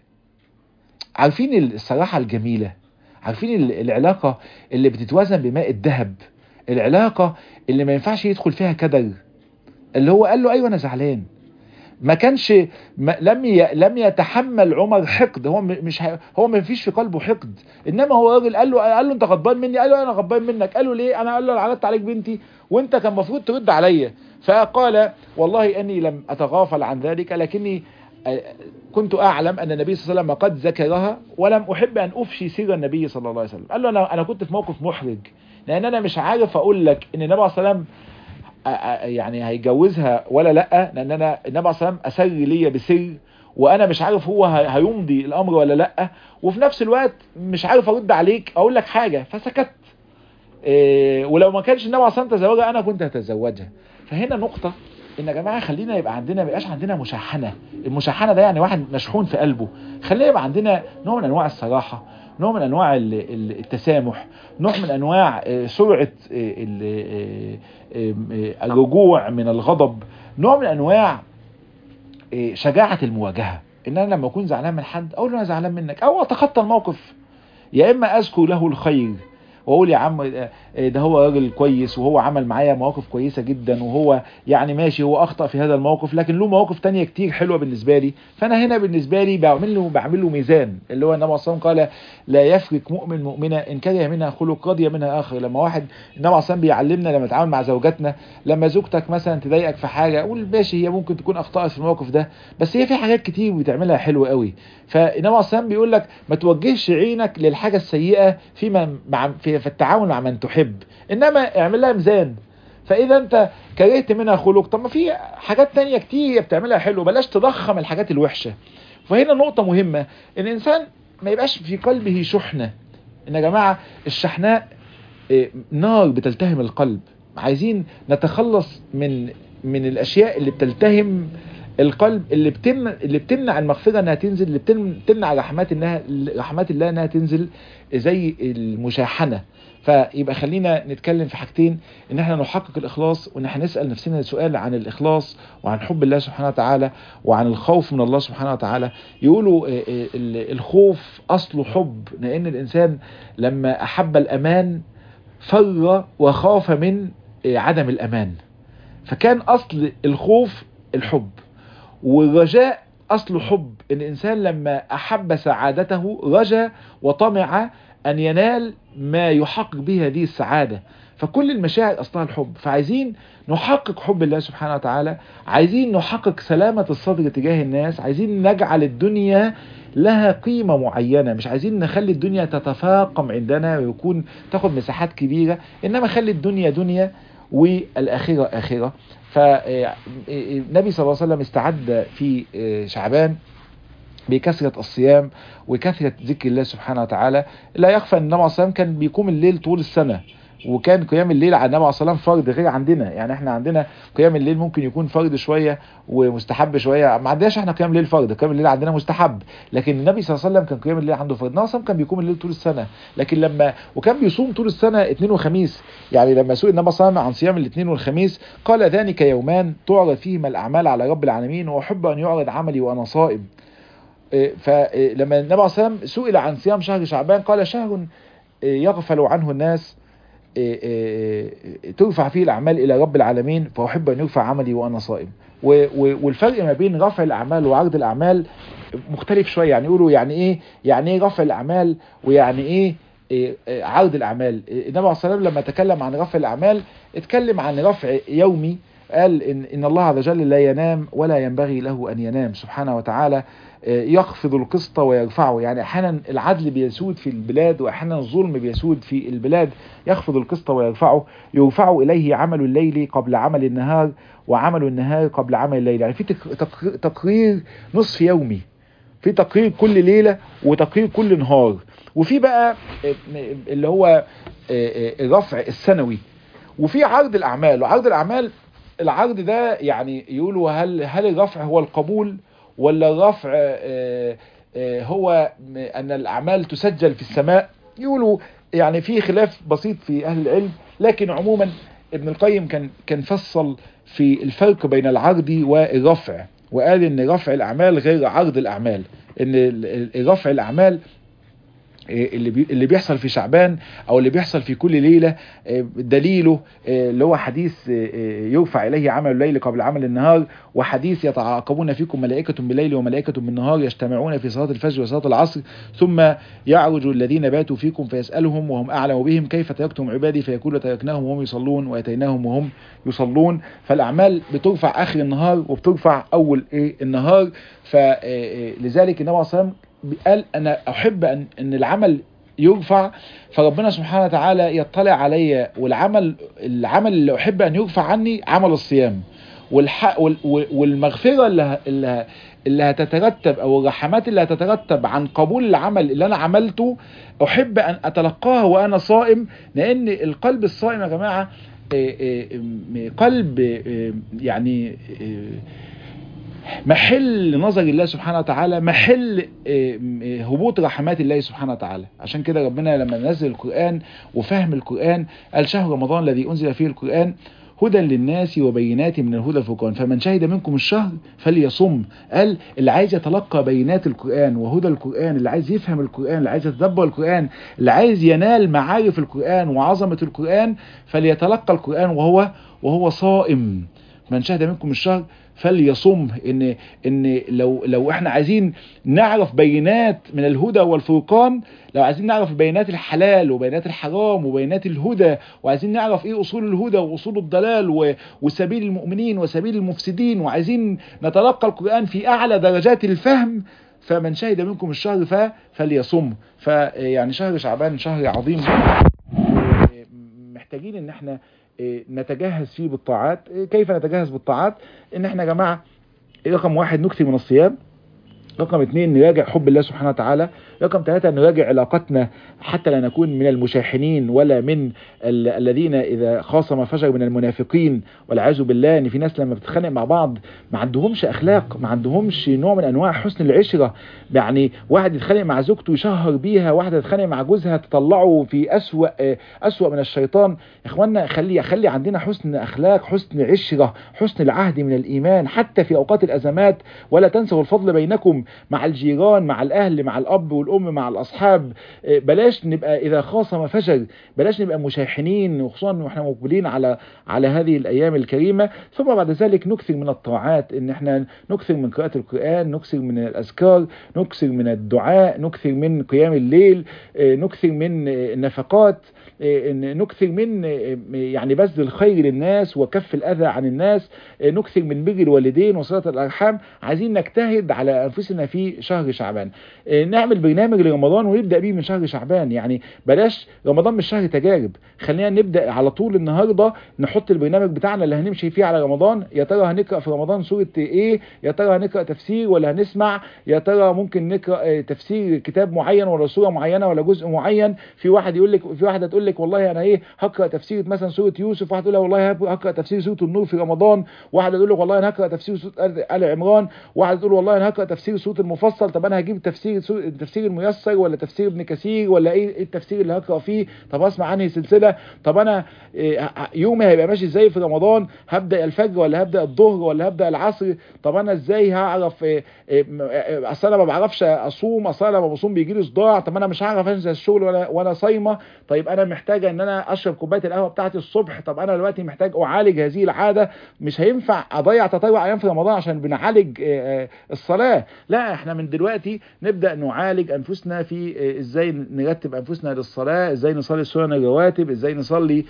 عارفين الصراحة الجميلة عارفين العلاقة اللي بتتوازن بماء الذهب العلاقة اللي ما ينفعش يدخل فيها كدر اللي هو قال له ايوه انا زعلان ما كانش ما لم ي... لم يتحمل عمر حقد هو مش ه... هو ما فيش في قلبه حقد انما هو راجل قال له قال له انت غضبان مني قال له انا غضبان منك قال له ليه انا قال له انا عرضت عليك بنتي وانت كان المفروض ترد عليا فقال والله اني لم اتغافل عن ذلك لكني كنت اعلم ان النبي صلى الله عليه وسلم قد ذكرها ولم احب ان افشي سر النبي صلى الله عليه وسلم قال له انا انا كنت في موقف محرج لان انا مش عارف اقول لك ان النبي صلى الله عليه وسلم يعني هيجوزها ولا لا لان انا النبي صلى الله عليه وسلم اسر لي بسر وانا مش عارف هو هيمضي الامر ولا لا وفي نفس الوقت مش عارف ارد عليك اقول لك حاجه فسكت إيه ولو ما كانش النبي صلى الله عليه وسلم تزوجها انا كنت هتزوجها فهنا نقطه ان يا جماعه خلينا يبقى عندنا ما يبقاش عندنا مشاحنه المشاحنه ده يعني واحد مشحون في قلبه خلينا يبقى عندنا نوع من انواع الصراحه نوع من انواع التسامح نوع من انواع سرعه الرجوع من الغضب نوع من انواع شجاعه المواجهه ان انا لما اكون زعلان من حد اقول له انا زعلان منك او اتخطى الموقف يا اما اذكر له الخير واقول يا عم ده هو راجل كويس وهو عمل معايا مواقف كويسه جدا وهو يعني ماشي هو اخطا في هذا الموقف لكن له مواقف تانية كتير حلوه بالنسبه لي فانا هنا بالنسبه لي بعمل له بعمل له ميزان اللي هو النبي صلى الله عليه وسلم قال لا يفرق مؤمن مؤمنه ان كره منها خلق رضي منها اخر لما واحد النبي صلى الله عليه وسلم بيعلمنا لما نتعامل مع زوجاتنا لما زوجتك مثلا تضايقك في حاجه قول ماشي هي ممكن تكون اخطات في الموقف ده بس هي في حاجات كتير بتعملها حلوه قوي فالنبي صلى الله عليه وسلم بيقول لك ما توجهش عينك للحاجه السيئه فيما مع في هي في التعامل مع من تحب انما اعمل لها ميزان فاذا انت كرهت منها خلق طب ما في حاجات تانية كتير هي بتعملها حلو بلاش تضخم الحاجات الوحشة فهنا نقطة مهمة ان الانسان ما يبقاش في قلبه شحنة ان يا جماعة الشحناء إيه، نار بتلتهم القلب عايزين نتخلص من من الاشياء اللي بتلتهم القلب اللي بتمنع اللي بتمنع المغفره انها تنزل اللي بتم- بتمنع رحمات انها رحمات الله انها تنزل زي المشاحنه فيبقى خلينا نتكلم في حاجتين ان احنا نحقق الاخلاص وان احنا نسال نفسنا سؤال عن الاخلاص وعن حب الله سبحانه وتعالى وعن الخوف من الله سبحانه وتعالى يقولوا آه، آه، ال- الخوف اصله حب لان الانسان لما احب الامان فر وخاف من آه، عدم الامان فكان اصل الخوف الحب والرجاء اصله حب ان الانسان لما احب سعادته رجا وطمع ان ينال ما يحقق به هذه السعادة فكل المشاعر اصلها الحب فعايزين نحقق حب الله سبحانه وتعالى عايزين نحقق سلامة الصدر تجاه الناس عايزين نجعل الدنيا لها قيمة معينة مش عايزين نخلي الدنيا تتفاقم عندنا ويكون تاخد مساحات كبيرة انما خلي الدنيا دنيا والآخرة آخرة فالنبي صلى الله عليه وسلم استعد في آه، شعبان بكثرة الصيام وكثرة ذكر الله سبحانه وتعالى لا يخفى ان النبي عليه الصلاة والسلام كان بيقوم الليل طول السنة وكان قيام الليل على النبي عليه الصلاة والسلام فرض غير عندنا يعني احنا عندنا قيام الليل ممكن يكون فرض شوية ومستحب شوية ما عندناش احنا قيام الليل فرض قيام الليل عندنا مستحب لكن النبي صلى الله عليه وسلم كان قيام الليل عنده فرض النبي صلى الله عليه وسلم كان بيقوم الليل طول السنة لكن لما وكان بيصوم طول السنة اثنين وخميس يعني لما سئل النبي صلى الله عليه وسلم عن صيام الاثنين والخميس قال ذلك يومان تعرض فيهما الاعمال على رب العالمين واحب ان يعرض عملي وانا صائم إيه، فلما النبي عليه الصلاه والسلام سئل عن صيام شهر شعبان قال شهر إيه، يغفل عنه الناس إيه، إيه، ترفع فيه الاعمال الى رب العالمين فاحب ان يرفع عملي وانا صائم و- و- والفرق ما بين رفع الاعمال وعرض الاعمال مختلف شويه يعني يقولوا يعني ايه يعني ايه رفع الاعمال ويعني ايه إيه، إيه، عرض الاعمال إيه، النبي عليه الصلاه والسلام لما تكلم عن رفع الاعمال اتكلم عن رفع يومي قال ان ان الله عز وجل لا ينام ولا ينبغي له ان ينام سبحانه وتعالى يخفض القسط ويرفعه يعني احيانا العدل بيسود في البلاد واحيانا الظلم بيسود في البلاد يخفض القسط ويرفعه يرفع اليه عمل الليل قبل عمل النهار وعمل النهار قبل عمل الليل يعني في تك- تق- تقرير نصف يومي في تقرير كل ليله وتقرير كل نهار وفي بقى اللي هو الرفع السنوي وفي عرض الاعمال وعرض الاعمال العرض ده يعني يقولوا هل هل الرفع هو القبول ولا الرفع آه، آه، هو م- ان الاعمال تسجل في السماء يقولوا يعني في خلاف بسيط في اهل العلم لكن عموما ابن القيم كان كان فصل في الفرق بين العرض والرفع وقال ان رفع الاعمال غير عرض الاعمال ان ال- ال- رفع الاعمال إيه اللي بي اللي بيحصل في شعبان او اللي بيحصل في كل ليله إيه دليله إيه اللي هو حديث إيه يرفع اليه عمل الليل قبل عمل النهار وحديث يتعاقبون فيكم ملائكه بالليل وملائكه بالنهار يجتمعون في صلاه الفجر وصلاه العصر ثم يعرج الذين باتوا فيكم فيسالهم وهم اعلم بهم كيف تركتم عبادي فيقول تركناهم وهم يصلون واتيناهم وهم يصلون فالاعمال بترفع اخر النهار وبترفع اول ايه النهار فلذلك النبي عليه الصلاه والسلام قال انا احب ان ان العمل يرفع فربنا سبحانه وتعالى يطلع عليا والعمل العمل اللي احب ان يرفع عني عمل الصيام والح وال- وال- والمغفره اللي ه- اللي ه- اللي هتترتب او الرحمات اللي هتترتب عن قبول العمل اللي انا عملته احب ان اتلقاها وانا صائم لان القلب الصائم يا جماعه إيه إيه م- قلب إيه يعني إيه محل نظر الله سبحانه وتعالى محل آه، آه، هبوط رحمات الله سبحانه وتعالى عشان كده ربنا لما نزل القرآن وفهم القرآن قال شهر رمضان الذي أنزل فيه القرآن هدى للناس وبينات من الهدى الفرقان فمن شهد منكم الشهر فليصم قال اللي عايز يتلقى بينات القرآن وهدى القرآن اللي عايز يفهم القرآن اللي عايز يتدبر القرآن اللي عايز ينال معارف القرآن وعظمة القرآن فليتلقى القرآن وهو وهو صائم من شهد منكم الشهر فليصم ان ان لو لو احنا عايزين نعرف بينات من الهدى والفرقان لو عايزين نعرف بينات الحلال وبينات الحرام وبينات الهدى وعايزين نعرف ايه اصول الهدى واصول الضلال و- وسبيل المؤمنين وسبيل المفسدين وعايزين نتلقى القرآن في اعلى درجات الفهم فمن شهد منكم الشهر ف- فليصم فيعني شهر شعبان شهر عظيم محتاجين ان احنا نتجهز فيه بالطاعات كيف نتجهز بالطاعات ان احنا يا جماعه رقم واحد نكثر من الصيام رقم اثنين نراجع حب الله سبحانه وتعالى رقم ثلاثة نراجع علاقتنا حتى لا نكون من المشاحنين ولا من ال الذين إذا خاصم فجر من المنافقين والعياذ بالله إن في ناس لما بتتخانق مع بعض ما عندهمش أخلاق ما عندهمش نوع من أنواع حسن العشرة يعني واحد يتخانق مع زوجته يشهر بيها واحدة تتخانق مع جوزها تطلعه في أسوأ أسوأ من الشيطان يا إخوانا خلي خلي عندنا حسن أخلاق حسن عشرة حسن العهد من الإيمان حتى في أوقات الأزمات ولا تنسوا الفضل بينكم مع الجيران مع الأهل مع الأب والأم مع الأصحاب بلاش نبقى إذا خاصم فجر بلاش نبقى مشاحنين وخصوصا واحنا مقبلين على على هذه الأيام الكريمة ثم بعد ذلك نكثر من الطاعات إن احنا نكثر من قراءة القرآن نكثر من الأذكار نكثر من الدعاء نكثر من قيام الليل نكثر من النفقات نكثر من يعني بذل الخير للناس وكف الأذى عن الناس نكثر من بر الوالدين وصلة الأرحام عايزين نجتهد على أنفسنا في شهر شعبان نعمل برنامج لرمضان ونبدأ بيه من شهر شعبان يعني بلاش رمضان مش شهر تجارب خلينا نبدأ على طول النهاردة نحط البرنامج بتاعنا اللي هنمشي فيه على رمضان يا ترى هنقرأ في رمضان سورة ايه يا ترى هنقرأ تفسير ولا هنسمع يا ترى ممكن نقرأ تفسير كتاب معين ولا سورة معينة ولا جزء معين في واحد يقول لك في واحدة تقول لك والله انا ايه هقرأ تفسير مثلا سورة يوسف واحد يقول والله هقرأ تفسير سورة النور في رمضان واحد يقول لك والله انا هقرأ تفسير سورة آل عمران واحد يقول والله انا هقرأ تفسير سورة المفصل طب انا هجيب تفسير التفسير الميسر ولا تفسير ابن كثير ولا ايه التفسير اللي هقرا فيه طب اسمع عنه سلسله طب انا يومي هيبقى ماشي ازاي في رمضان هبدا الفجر ولا هبدا الظهر ولا هبدا العصر طب انا ازاي هعرف اصل انا ما بعرفش اصوم اصل انا لما بصوم بيجي لي صداع طب انا مش هعرف انزل الشغل وانا وانا صايمه طيب انا محتاجه ان انا اشرب كوبايه القهوه بتاعتي الصبح طب انا دلوقتي محتاج اعالج هذه العاده مش هينفع اضيع تطوع ايام في رمضان عشان بنعالج الصلاه لا احنا من دلوقتي نبدا نعالج انفسنا في ازاي نرتب انفسنا للصلاه ازاي نصلي السنن الرواتب ازاي نصلي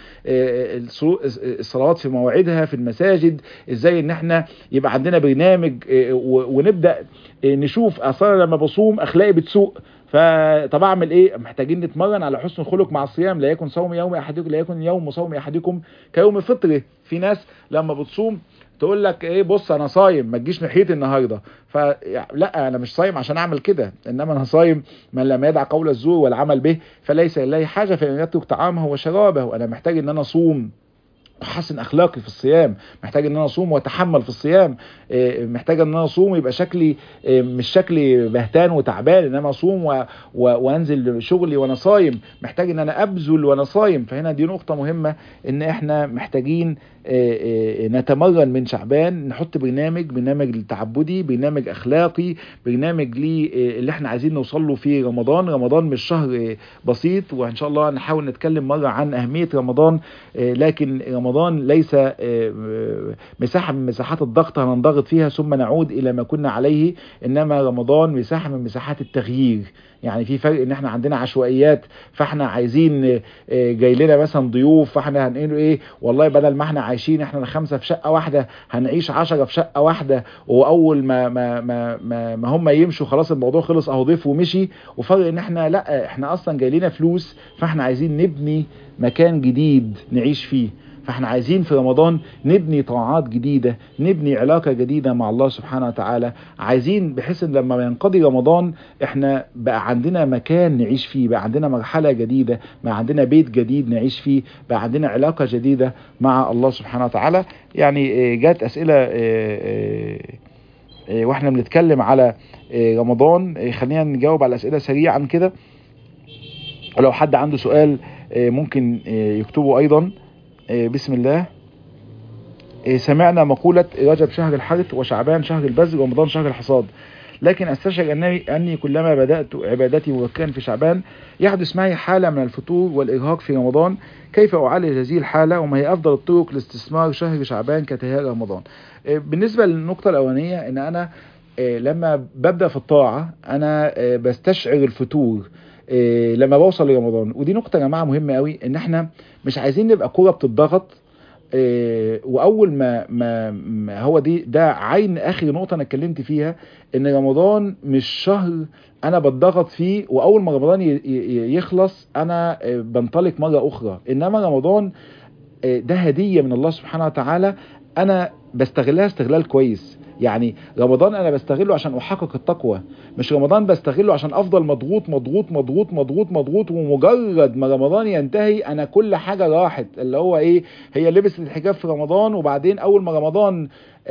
الصلوات في مواعيدها في المساجد ازاي ان احنا يبقى عندنا برنامج ونبدا نشوف اصلا لما بصوم اخلاقي بتسوء فطب اعمل ايه محتاجين نتمرن على حسن الخلق مع الصيام لا يكن صوم يوم احدكم لا يكن يوم صوم احدكم كيوم فطره في ناس لما بتصوم تقول لك ايه بص انا صايم ما تجيش ناحيتي النهارده فلا انا مش صايم عشان اعمل كده انما انا صايم من لم يدع قول الزور والعمل به فليس لله حاجه فان يترك طعامه وشرابه وانا محتاج ان انا اصوم احسن اخلاقي في الصيام محتاج ان انا اصوم واتحمل في الصيام محتاج ان انا اصوم يبقى شكلي مش شكلي بهتان وتعبان انما اصوم و... و... وانزل شغلي وانا صايم محتاج ان انا ابذل وانا صايم فهنا دي نقطه مهمه ان احنا محتاجين نتمرن من شعبان نحط برنامج برنامج تعبدي برنامج اخلاقي برنامج ليه اللي احنا عايزين نوصل له في رمضان رمضان مش شهر بسيط وان شاء الله نحاول نتكلم مره عن اهميه رمضان لكن رمضان ليس مساحه من مساحات الضغط هننضغط فيها ثم نعود الى ما كنا عليه انما رمضان مساحه من مساحات التغيير يعني في فرق ان احنا عندنا عشوائيات فاحنا عايزين جاي لنا مثلا ضيوف فاحنا هنقول ايه والله بدل ما احنا عايشين احنا خمسه في شقه واحده هنعيش عشرة في شقه واحده واول ما ما ما ما, ما هم يمشوا خلاص الموضوع خلص اهو ضيف ومشي وفرق ان احنا لا احنا اصلا جاي لنا فلوس فاحنا عايزين نبني مكان جديد نعيش فيه فاحنا عايزين في رمضان نبني طاعات جديدة نبني علاقة جديدة مع الله سبحانه وتعالى عايزين بحيث ان لما ينقضي رمضان احنا بقى عندنا مكان نعيش فيه بقى عندنا مرحلة جديدة بقى عندنا بيت جديد نعيش فيه بقى عندنا علاقة جديدة مع الله سبحانه وتعالى يعني جات اسئلة واحنا بنتكلم على رمضان خلينا نجاوب على الاسئلة سريعا كده ولو حد عنده سؤال ممكن يكتبه ايضا بسم الله سمعنا مقولة رجب شهر الحرث وشعبان شهر البذر ورمضان شهر الحصاد لكن استشعر أني, أني كلما بدأت عبادتي مبكرا في شعبان يحدث معي حالة من الفتور والإرهاق في رمضان كيف أعالج هذه الحالة وما هي أفضل الطرق لاستثمار شهر شعبان كتهيئة رمضان بالنسبة للنقطة الأولانية أن أنا لما ببدأ في الطاعة أنا بستشعر الفتور إيه لما بوصل لرمضان ودي نقطة يا جماعة مهمة قوي ان احنا مش عايزين نبقى كورة بتضغط إيه واول ما, ما, ما هو دي ده عين اخر نقطة انا اتكلمت فيها ان رمضان مش شهر انا بتضغط فيه واول ما رمضان يخلص انا بنطلق مرة اخرى انما رمضان ده هدية من الله سبحانه وتعالى انا بستغلها استغلال كويس يعني رمضان انا بستغله عشان احقق التقوى مش رمضان بستغله عشان افضل مضغوط مضغوط مضغوط مضغوط مضغوط ومجرد ما رمضان ينتهي انا كل حاجة راحت اللي هو ايه هي لبست الحجاب في رمضان وبعدين اول ما رمضان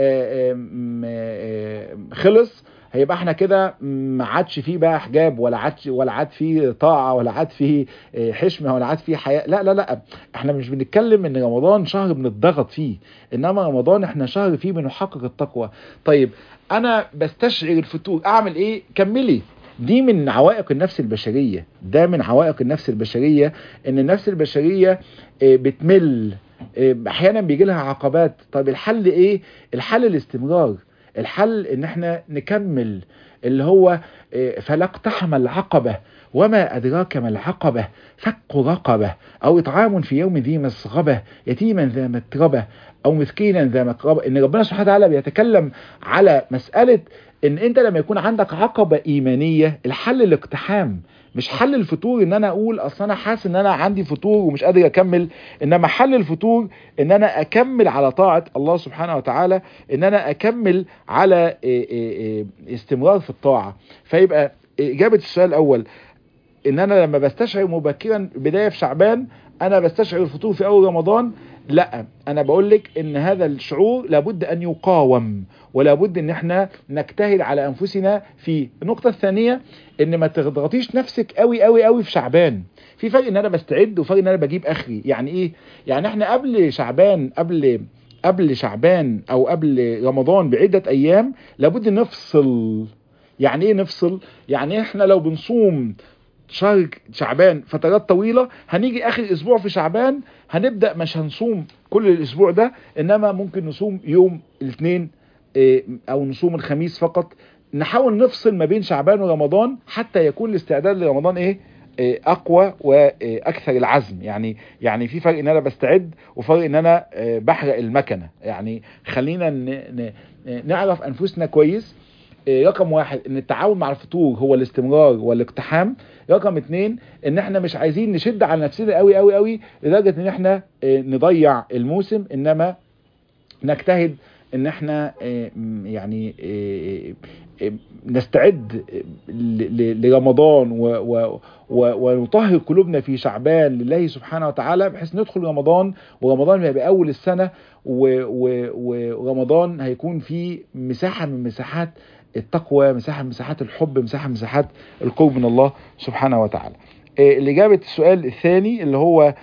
خلص هيبقى احنا كده ما عادش فيه بقى حجاب ولا عاد ولا عاد فيه طاعه ولا عاد فيه حشمه ولا عاد فيه حياء لا لا لا احنا مش بنتكلم ان رمضان شهر بنتضغط فيه انما رمضان احنا شهر فيه بنحقق التقوى طيب انا بستشعر الفتور اعمل ايه كملي دي من عوائق النفس البشريه ده من عوائق النفس البشريه ان النفس البشريه بتمل احيانا بيجي لها عقبات طيب الحل ايه الحل الاستمرار الحل ان احنا نكمل اللي هو فلا اقتحم العقبة وما أدراك ما العقبة فك رقبة أو إطعام في يوم ذي مسغبة يتيما ذا متربة أو مسكينا ذا مقربة إن ربنا سبحانه وتعالى بيتكلم على مسألة إن أنت لما يكون عندك عقبة إيمانية الحل الاقتحام مش حل الفتور ان انا اقول اصل انا حاسس ان انا عندي فتور ومش قادر اكمل انما حل الفتور ان انا اكمل على طاعة الله سبحانه وتعالى ان انا اكمل على استمرار في الطاعة فيبقى اجابة السؤال الاول ان انا لما بستشعر مبكرا بداية في شعبان انا بستشعر الفتور في اول رمضان لا انا بقول لك ان هذا الشعور لابد ان يقاوم ولا بد ان احنا نجتهد على انفسنا فيه النقطه الثانيه ان ما تضغطيش نفسك قوي قوي قوي في شعبان في فرق ان انا بستعد وفرق ان انا بجيب اخري يعني ايه يعني احنا قبل شعبان قبل قبل شعبان او قبل رمضان بعده ايام لابد نفصل يعني ايه نفصل يعني احنا لو بنصوم شهر شعبان فترات طويلة هنيجي اخر اسبوع في شعبان هنبدأ مش هنصوم كل الاسبوع ده انما ممكن نصوم يوم الاثنين او نصوم الخميس فقط نحاول نفصل ما بين شعبان ورمضان حتى يكون الاستعداد لرمضان ايه اقوى واكثر العزم يعني يعني في فرق ان انا بستعد وفرق ان انا بحرق المكنه يعني خلينا نعرف انفسنا كويس رقم واحد ان التعاون مع الفطور هو الاستمرار والاقتحام رقم اتنين ان احنا مش عايزين نشد على نفسنا قوي قوي قوي لدرجة ان احنا نضيع الموسم انما نجتهد ان احنا يعني نستعد لرمضان ونطهر قلوبنا في شعبان لله سبحانه وتعالى بحيث ندخل رمضان ورمضان هيبقى اول السنة ورمضان هيكون فيه مساحة من مساحات التقوى مساحة من مساحات الحب مساحة من مساحات القرب من الله سبحانه وتعالى الإجابة السؤال الثاني اللي هو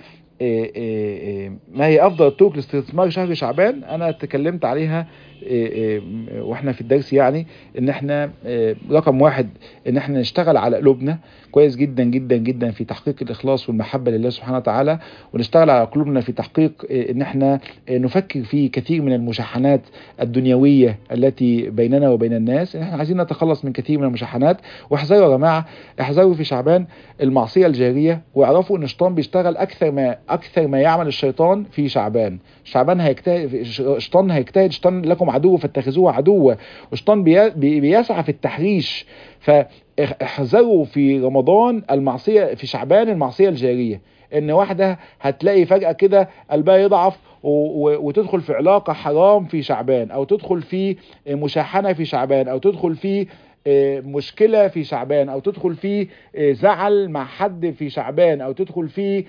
ما هي أفضل الطرق لاستثمار شهر شعبان أنا تكلمت عليها واحنا في الدرس يعني ان احنا رقم واحد ان احنا نشتغل على قلوبنا كويس جدا جدا جدا في تحقيق الاخلاص والمحبه لله سبحانه وتعالى ونشتغل على قلوبنا في تحقيق ان احنا نفكر في كثير من المشاحنات الدنيويه التي بيننا وبين الناس احنا عايزين نتخلص من كثير من المشاحنات واحذروا يا جماعه احذروا في شعبان المعصيه الجاريه واعرفوا ان الشيطان بيشتغل اكثر ما اكثر ما يعمل الشيطان في شعبان شعبان هيجتهد الشيطان هيجتهد الشيطان لكم عدو فاتخذوه عدوا والشيطان بيسعى في التحريش فاحذروا في رمضان المعصية في شعبان المعصية الجارية ان واحدة هتلاقي فجأة كده قلبها يضعف وتدخل في علاقة حرام في شعبان او تدخل في مشاحنة في شعبان او تدخل في مشكلة في شعبان او تدخل في زعل مع حد في شعبان او تدخل في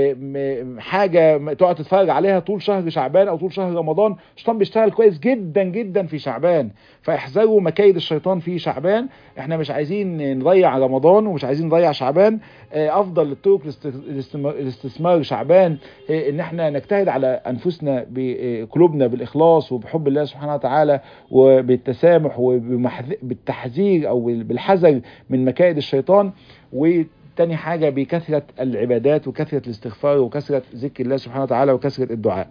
حاجة تقعد تتفرج عليها طول شهر شعبان او طول شهر رمضان الشيطان بيشتغل كويس جدا جدا في شعبان فاحذروا مكايد الشيطان في شعبان احنا مش عايزين نضيع رمضان ومش عايزين نضيع شعبان افضل الطرق لاستثمار شعبان ان احنا نجتهد على انفسنا بقلوبنا بالاخلاص وبحب الله سبحانه وتعالى وبالتسامح وبالتحذير او بالحذر من مكايد الشيطان و تاني حاجة بكثرة العبادات وكثرة الاستغفار وكثرة ذكر الله سبحانه وتعالى وكثرة الدعاء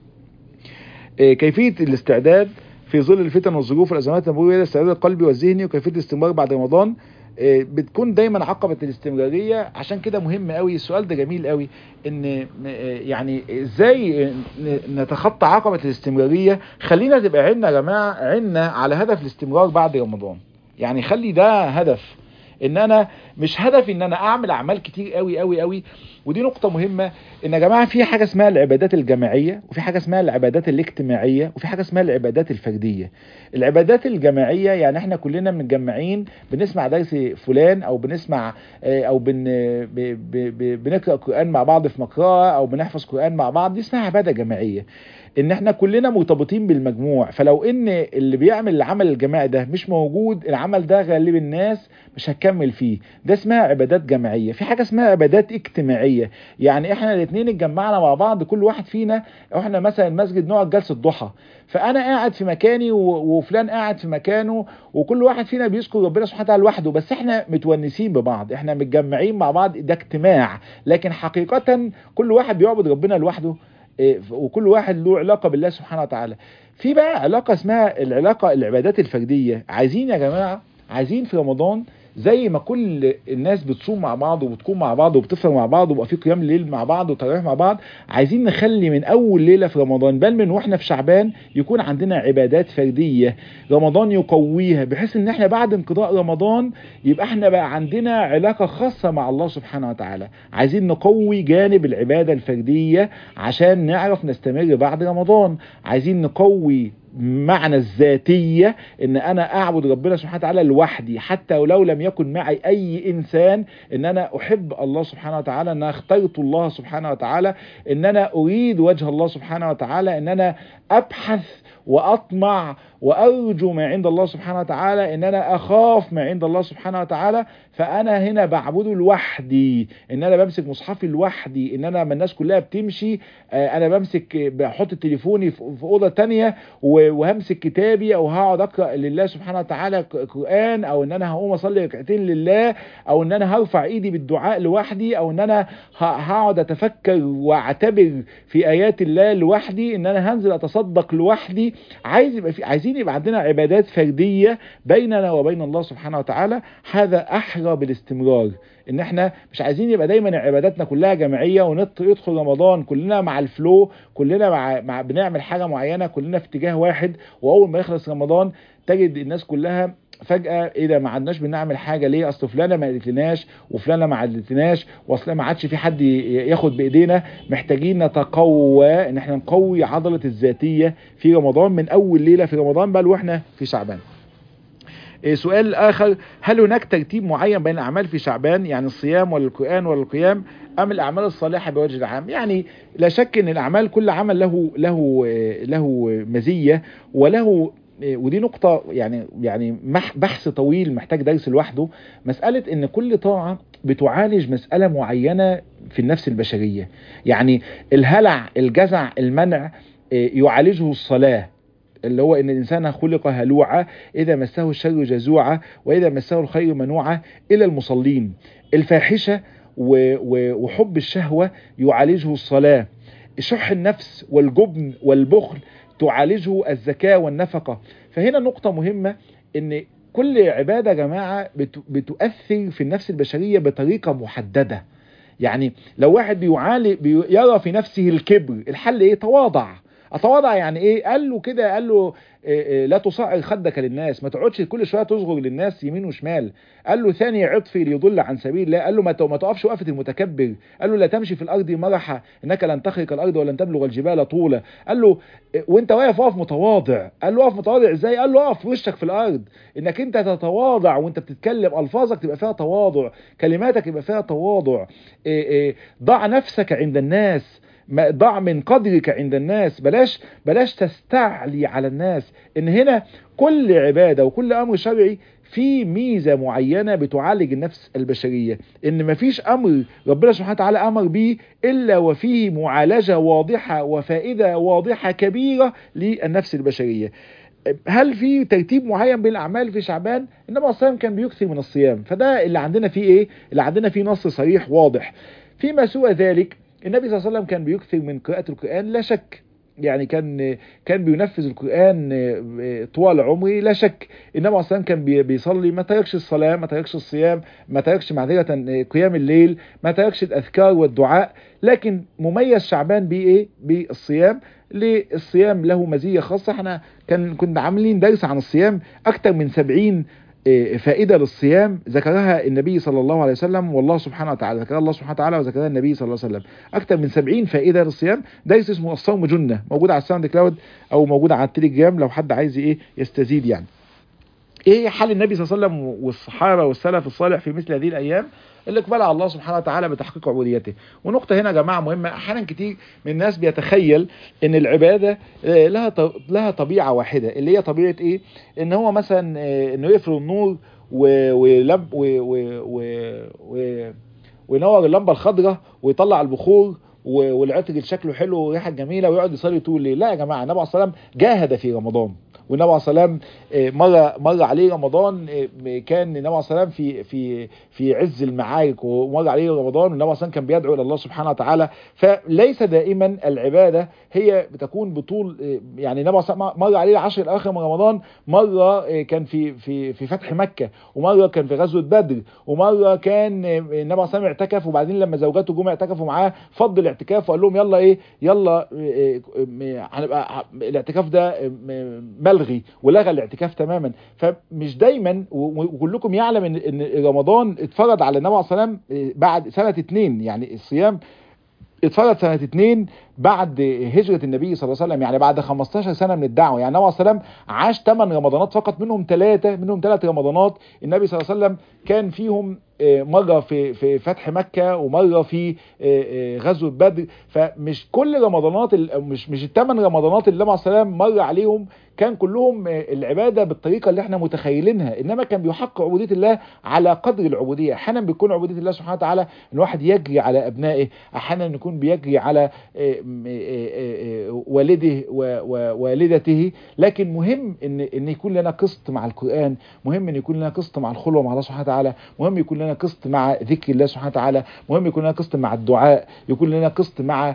كيفية الاستعداد في ظل الفتن والظروف والأزمات النبوية الاستعداد القلبي والذهني وكيفية الاستمرار بعد رمضان بتكون دايما عقبة الاستمرارية عشان كده مهم قوي السؤال ده جميل قوي ان يعني ازاي نتخطى عقبة الاستمرارية خلينا تبقى عنا يا جماعة عنا على هدف الاستمرار بعد رمضان يعني خلي ده هدف ان انا مش هدفي ان انا اعمل اعمال كتير قوي قوي قوي ودي نقطة مهمة ان يا جماعة في حاجة اسمها العبادات الجماعية وفي حاجة اسمها العبادات الاجتماعية وفي حاجة اسمها العبادات الفردية العبادات الجماعية يعني احنا كلنا متجمعين بنسمع درس فلان او بنسمع او بن ب ب ب بنقرأ قرآن مع بعض في مقرأة او بنحفظ قرآن مع بعض دي اسمها عبادة جماعية ان احنا كلنا مرتبطين بالمجموع فلو ان اللي بيعمل العمل الجماعي ده مش موجود العمل ده غالب الناس مش هتكمل فيه ده اسمها عبادات جماعية في حاجة اسمها عبادات اجتماعية يعني احنا الاثنين اتجمعنا مع بعض كل واحد فينا احنا مثلا المسجد نقعد جلسة ضحى فانا قاعد في مكاني وفلان قاعد في مكانه وكل واحد فينا بيذكر ربنا سبحانه وتعالى لوحده بس احنا متونسين ببعض احنا متجمعين مع بعض ده اجتماع لكن حقيقة كل واحد بيعبد ربنا لوحده وكل واحد له علاقة بالله سبحانه وتعالى في بقى علاقة اسمها العلاقة العبادات الفردية عايزين يا جماعة عايزين في رمضان زي ما كل الناس بتصوم مع بعض وبتكون مع بعض وبتفطر مع بعض وبقى في قيام الليل مع بعض وتراويح مع بعض عايزين نخلي من اول ليله في رمضان بل من واحنا في شعبان يكون عندنا عبادات فرديه رمضان يقويها بحيث ان احنا بعد انقضاء رمضان يبقى احنا بقى عندنا علاقه خاصه مع الله سبحانه وتعالى عايزين نقوي جانب العباده الفرديه عشان نعرف نستمر بعد رمضان عايزين نقوي معنى الذاتية ان انا اعبد ربنا سبحانه وتعالى لوحدي حتى ولو لم يكن معي اي انسان ان انا احب الله سبحانه وتعالى ان انا اخترت الله سبحانه وتعالى ان انا اريد وجه الله سبحانه وتعالى ان انا ابحث واطمع وارجو ما عند الله سبحانه وتعالى ان انا اخاف ما عند الله سبحانه وتعالى فانا هنا بعبده لوحدي ان انا بمسك مصحفي لوحدي ان انا ما الناس كلها بتمشي انا بمسك بحط تليفوني في اوضه تانية وهمسك كتابي او هقعد اقرا لله سبحانه وتعالى قران او ان انا هقوم اصلي ركعتين لله او ان انا هرفع ايدي بالدعاء لوحدي او ان انا هقعد اتفكر واعتبر في ايات الله لوحدي ان انا هنزل اتصدق لوحدي عايز يبقى في عايزين يبقى عندنا عبادات فرديه بيننا وبين الله سبحانه وتعالى هذا احرى بالاستمرار ان احنا مش عايزين يبقى دايما عباداتنا كلها جماعيه وندخل رمضان كلنا مع الفلو كلنا مع, مع بنعمل حاجه معينه كلنا في اتجاه واحد واول ما يخلص رمضان تجد الناس كلها فجأة ايه ده ما عدناش بنعمل حاجة ليه اصل فلانة ما قالتلناش وفلانة ما عدتلناش واصل ما عادش في حد ياخد بايدينا محتاجين نتقوى ان احنا نقوي عضلة الذاتية في رمضان من اول ليلة في رمضان بل واحنا في شعبان سؤال آخر هل هناك ترتيب معين بين الأعمال في شعبان يعني الصيام ولا القرآن ولا القيام أم الأعمال الصالحة بوجه العام يعني لا شك أن الأعمال كل عمل له له له مزية وله ودي نقطة يعني يعني بحث طويل محتاج درس لوحده مسألة ان كل طاعة بتعالج مسألة معينة في النفس البشرية يعني الهلع الجزع المنع يعالجه الصلاة اللي هو ان الانسان خلق هلوعا اذا مسه الشر جزوعا واذا مسه الخير منوعا الى المصلين الفاحشة وحب الشهوة يعالجه الصلاة شح النفس والجبن والبخل تعالجه الزكاة والنفقة فهنا نقطة مهمة ان كل عبادة يا جماعة بتؤثر في النفس البشرية بطريقة محددة يعني لو واحد بيعالج بيرى في نفسه الكبر الحل ايه تواضع اتواضع يعني ايه قال له كده قال له إيه إيه لا تصعر خدك للناس ما تقعدش كل شويه تصغر للناس يمين وشمال قال له ثاني عطفي ليضل عن سبيل الله قال له ما ما تقفش وقفه المتكبر قال له لا تمشي في الارض مرحا انك لن تخرق الارض ولن تبلغ الجبال طولا قال له إيه وانت واقف اقف متواضع قال له اقف متواضع ازاي قال له اقف وشك في الارض انك انت تتواضع وانت بتتكلم الفاظك تبقى فيها تواضع كلماتك يبقى فيها تواضع ضع نفسك عند الناس ضع من قدرك عند الناس بلاش بلاش تستعلي على الناس ان هنا كل عبادة وكل امر شرعي في ميزة معينة بتعالج النفس البشرية ان مفيش امر ربنا سبحانه وتعالى امر به الا وفيه معالجة واضحة وفائدة واضحة كبيرة للنفس البشرية هل في ترتيب معين بين الاعمال في شعبان انما الصيام كان بيكثر من الصيام فده اللي عندنا فيه ايه اللي عندنا فيه نص صريح واضح فيما سوى ذلك النبي صلى الله عليه وسلم كان بيكثر من قراءة القرآن لا شك يعني كان كان بينفذ القرآن طوال عمره لا شك النبي صلى الله كان بيصلي ما تركش الصلاة ما تركش الصيام ما تركش معذرة قيام الليل ما تركش الأذكار والدعاء لكن مميز شعبان بإيه بالصيام للصيام له مزية خاصة احنا كان كنا عاملين درس عن الصيام أكتر من سبعين فائدة للصيام ذكرها النبي صلى الله عليه وسلم والله سبحانه وتعالى ذكرها الله سبحانه وتعالى وذكرها النبي صلى الله عليه وسلم أكثر من 70 فائدة للصيام درس اسمه الصوم جنة موجود على الساوند كلاود أو موجود على التليجرام لو حد عايز إيه يستزيد يعني ايه حال النبي صلى الله عليه وسلم والصحابه والسلف الصالح في مثل هذه الايام الاقبال على الله سبحانه وتعالى بتحقيق عبوديته ونقطه هنا يا جماعه مهمه احيانا كتير من الناس بيتخيل ان العباده لها لها طبيعه واحده اللي هي طبيعه ايه ان هو مثلا انه يقفل النور ويلب وينور اللمبه الخضراء ويطلع البخور والعطر شكله حلو وريحه جميله ويقعد يصلي طول الليل لا يا جماعه النبي عليه الصلاه والسلام جاهد في رمضان والنبي عليه الصلاه والسلام مر مر عليه رمضان كان النبي عليه الصلاه والسلام في في في عز المعارك ومر عليه رمضان والنبي عليه الصلاه كان بيدعو الى الله سبحانه وتعالى فليس دائما العباده هي بتكون بطول يعني النبي عليه مر عليه العشر الاواخر من رمضان مره كان في في في فتح مكه ومره كان في غزوه بدر ومره كان النبي عليه الصلاه اعتكف وبعدين لما زوجاته جم اعتكفوا معاه فض الاعتكاف وقال لهم يلا ايه يلا هنبقى الاعتكاف ده ملغي ولغى الاعتكاف تماما فمش دايما وكلكم يعلم ان ان رمضان اتفرض على النبي عليه الصلاه والسلام بعد سنه اتنين يعني الصيام اتفرض سنة اتنين بعد هجرة النبي صلى الله عليه وسلم يعني بعد 15 سنة من الدعوة يعني النبي عليه الصلاة والسلام عاش 8 رمضانات فقط منهم ثلاثة منهم ثلاث رمضانات النبي صلى الله عليه وسلم كان فيهم مرة في في فتح مكة ومرة في غزوة بدر فمش كل رمضانات مش مش الثمان رمضانات اللي النبي عليه الصلاة والسلام مر عليهم كان كلهم العبادة بالطريقة اللي احنا متخيلينها انما كان بيحقق عبودية الله على قدر العبودية احيانا بيكون عبودية الله سبحانه وتعالى ان الواحد يجري على ابنائه احيانا يكون بيجري على والده ووالدته لكن مهم ان ان يكون لنا قسط مع القرآن مهم ان يكون لنا قسط مع الخلوة مع الله سبحانه وتعالى مهم يكون لنا قسط مع ذكر الله سبحانه وتعالى مهم يكون لنا قسط مع الدعاء يكون لنا قسط مع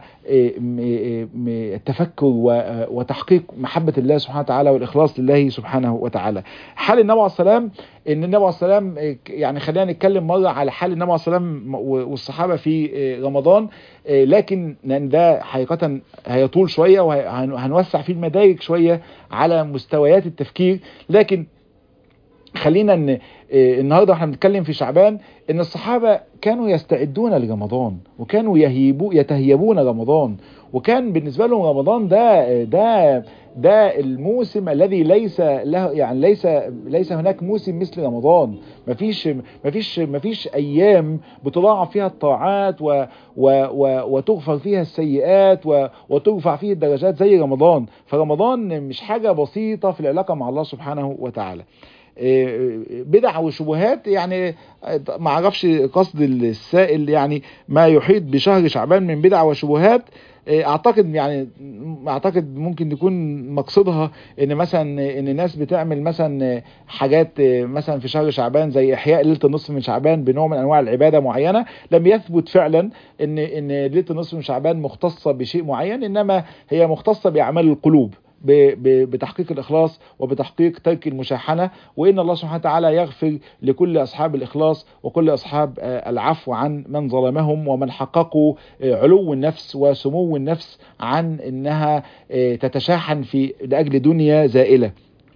التفكر وتحقيق محبة الله سبحانه وتعالى والإخلاص لله سبحانه وتعالى حال النبي عليه السلام ان النبي عليه السلام يعني خلينا نتكلم مرة على حال النبي عليه السلام والصحابة في رمضان لكن ده حقيقة هيطول شوية وهنوسع فيه المدارك شوية على مستويات التفكير لكن خلينا ان النهارده احنا بنتكلم في شعبان ان الصحابه كانوا يستعدون لرمضان وكانوا يهيبوا يتهيبون رمضان وكان بالنسبه لهم رمضان ده ده ده الموسم الذي ليس له يعني ليس ليس هناك موسم مثل رمضان مفيش مفيش مفيش ايام بتضاعف فيها الطاعات و و و وتغفر فيها السيئات و وترفع فيه الدرجات زي رمضان فرمضان مش حاجه بسيطه في العلاقه مع الله سبحانه وتعالى بدع وشبهات يعني ما اعرفش قصد السائل يعني ما يحيط بشهر شعبان من بدع وشبهات اعتقد يعني اعتقد ممكن يكون مقصدها ان مثلا ان الناس بتعمل مثلا حاجات مثلا في شهر شعبان زي احياء ليله النصف من شعبان بنوع من انواع العباده معينه لم يثبت فعلا ان ان ليله النصف من شعبان مختصه بشيء معين انما هي مختصه باعمال القلوب بتحقيق الإخلاص وبتحقيق ترك المشاحنة وإن الله سبحانه وتعالى يغفر لكل أصحاب الإخلاص وكل أصحاب العفو عن من ظلمهم ومن حققوا علو النفس وسمو النفس عن إنها تتشاحن في لأجل دنيا زائلة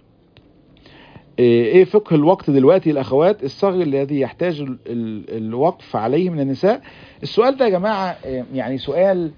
ايه فقه الوقت دلوقتي الاخوات الصغر الذي يحتاج الوقف عليه من النساء السؤال ده يا جماعة يعني سؤال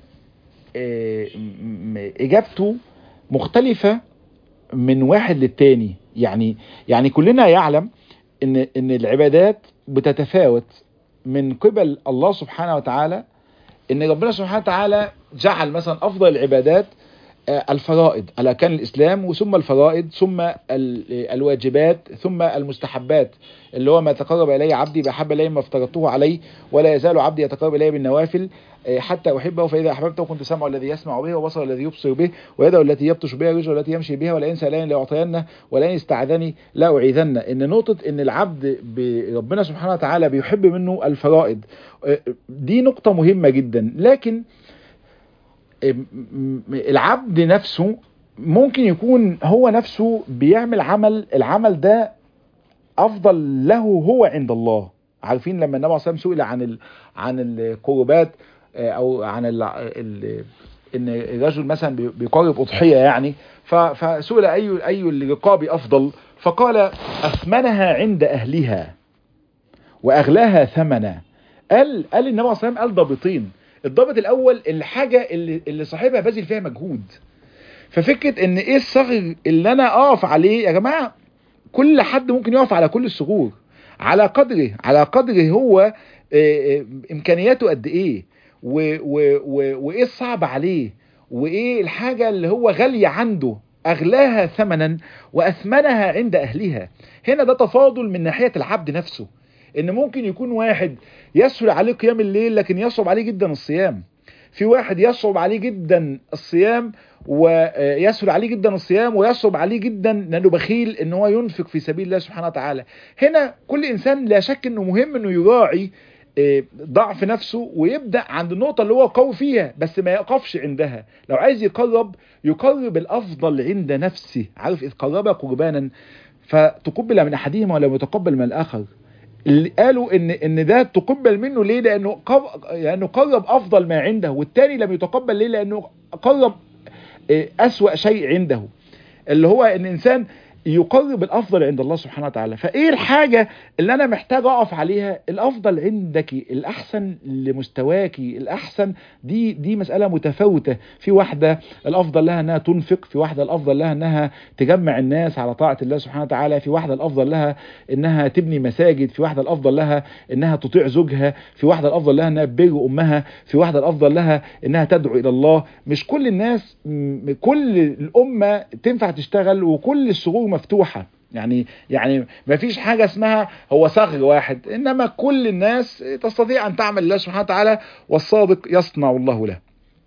اجابته مختلفة من واحد للتاني يعني يعني كلنا يعلم ان ان العبادات بتتفاوت من قبل الله سبحانه وتعالى ان ربنا سبحانه وتعالى جعل مثلا افضل العبادات الفرائض على كان الإسلام وثم الفرائض ثم الواجبات ثم المستحبات اللي هو ما تقرب إلي عبدي بأحب إلي ما افترضته عليه ولا يزال عبدي يتقرب إلي بالنوافل حتى أحبه فإذا أحببته كنت سمعه الذي يسمع به وبصره الذي يبصر به ويده التي يبطش بها رجله التي يمشي بها ولئن سألني لأعطينه ولئن استعاذني لا أعيذن إن نقطة إن العبد بربنا سبحانه وتعالى بيحب منه الفرائض دي نقطة مهمة جدا لكن العبد نفسه ممكن يكون هو نفسه بيعمل عمل العمل ده افضل له هو عند الله عارفين لما النبي صلى الله عليه وسلم سئل عن ال... عن القربات او عن ال... ال... ان الرجل مثلا بيقرب اضحيه يعني ف... فسئل اي اي الرقاب افضل فقال اثمنها عند اهلها واغلاها ثمنا قال قال النبي عليه الصلاه والسلام قال ضابطين الضابط الاول الحاجه اللي اللي صاحبها باذل فيها مجهود ففكره ان ايه الصغر اللي انا اقف عليه يا جماعه كل حد ممكن يقف على كل الصغور على قدره على قدره هو امكانياته قد ايه و و و وايه الصعب عليه وايه الحاجه اللي هو غاليه عنده اغلاها ثمنا واثمنها عند اهلها هنا ده تفاضل من ناحيه العبد نفسه ان ممكن يكون واحد يسهل عليه قيام الليل لكن يصعب عليه جدا الصيام في واحد يصعب عليه جدا الصيام ويسهل عليه جدا الصيام ويصعب عليه جدا لانه بخيل ان هو ينفق في سبيل الله سبحانه وتعالى هنا كل انسان لا شك انه مهم انه يراعي ضعف نفسه ويبدا عند النقطه اللي هو قوي فيها بس ما يقفش عندها لو عايز يقرب يقرب الافضل عند نفسه عارف اذ قرب قربانا فتقبل من احدهما ولم يتقبل من الاخر اللي قالوا ان ان ده تقبل منه ليه لانه قرب لانه قرب افضل ما عنده والتاني لم يتقبل ليه لانه قرب اسوا شيء عنده اللي هو ان انسان يقرب الافضل عند الله سبحانه وتعالى فايه الحاجه اللي انا محتاج اقف عليها الافضل عندك الاحسن لمستواك الاحسن دي دي مساله متفاوته في واحده الافضل لها انها تنفق في واحده الافضل لها انها تجمع الناس على طاعه الله سبحانه وتعالى في واحده الافضل لها انها تبني مساجد في واحده الافضل لها انها تطيع زوجها في واحده الافضل لها انها تبر امها في واحده الافضل لها انها تدعو الى الله مش كل الناس كل الامه تنفع تشتغل وكل الصغور مفتوحه يعني يعني ما فيش حاجه اسمها هو صغر واحد انما كل الناس تستطيع ان تعمل الله سبحانه وتعالى والصادق يصنع الله له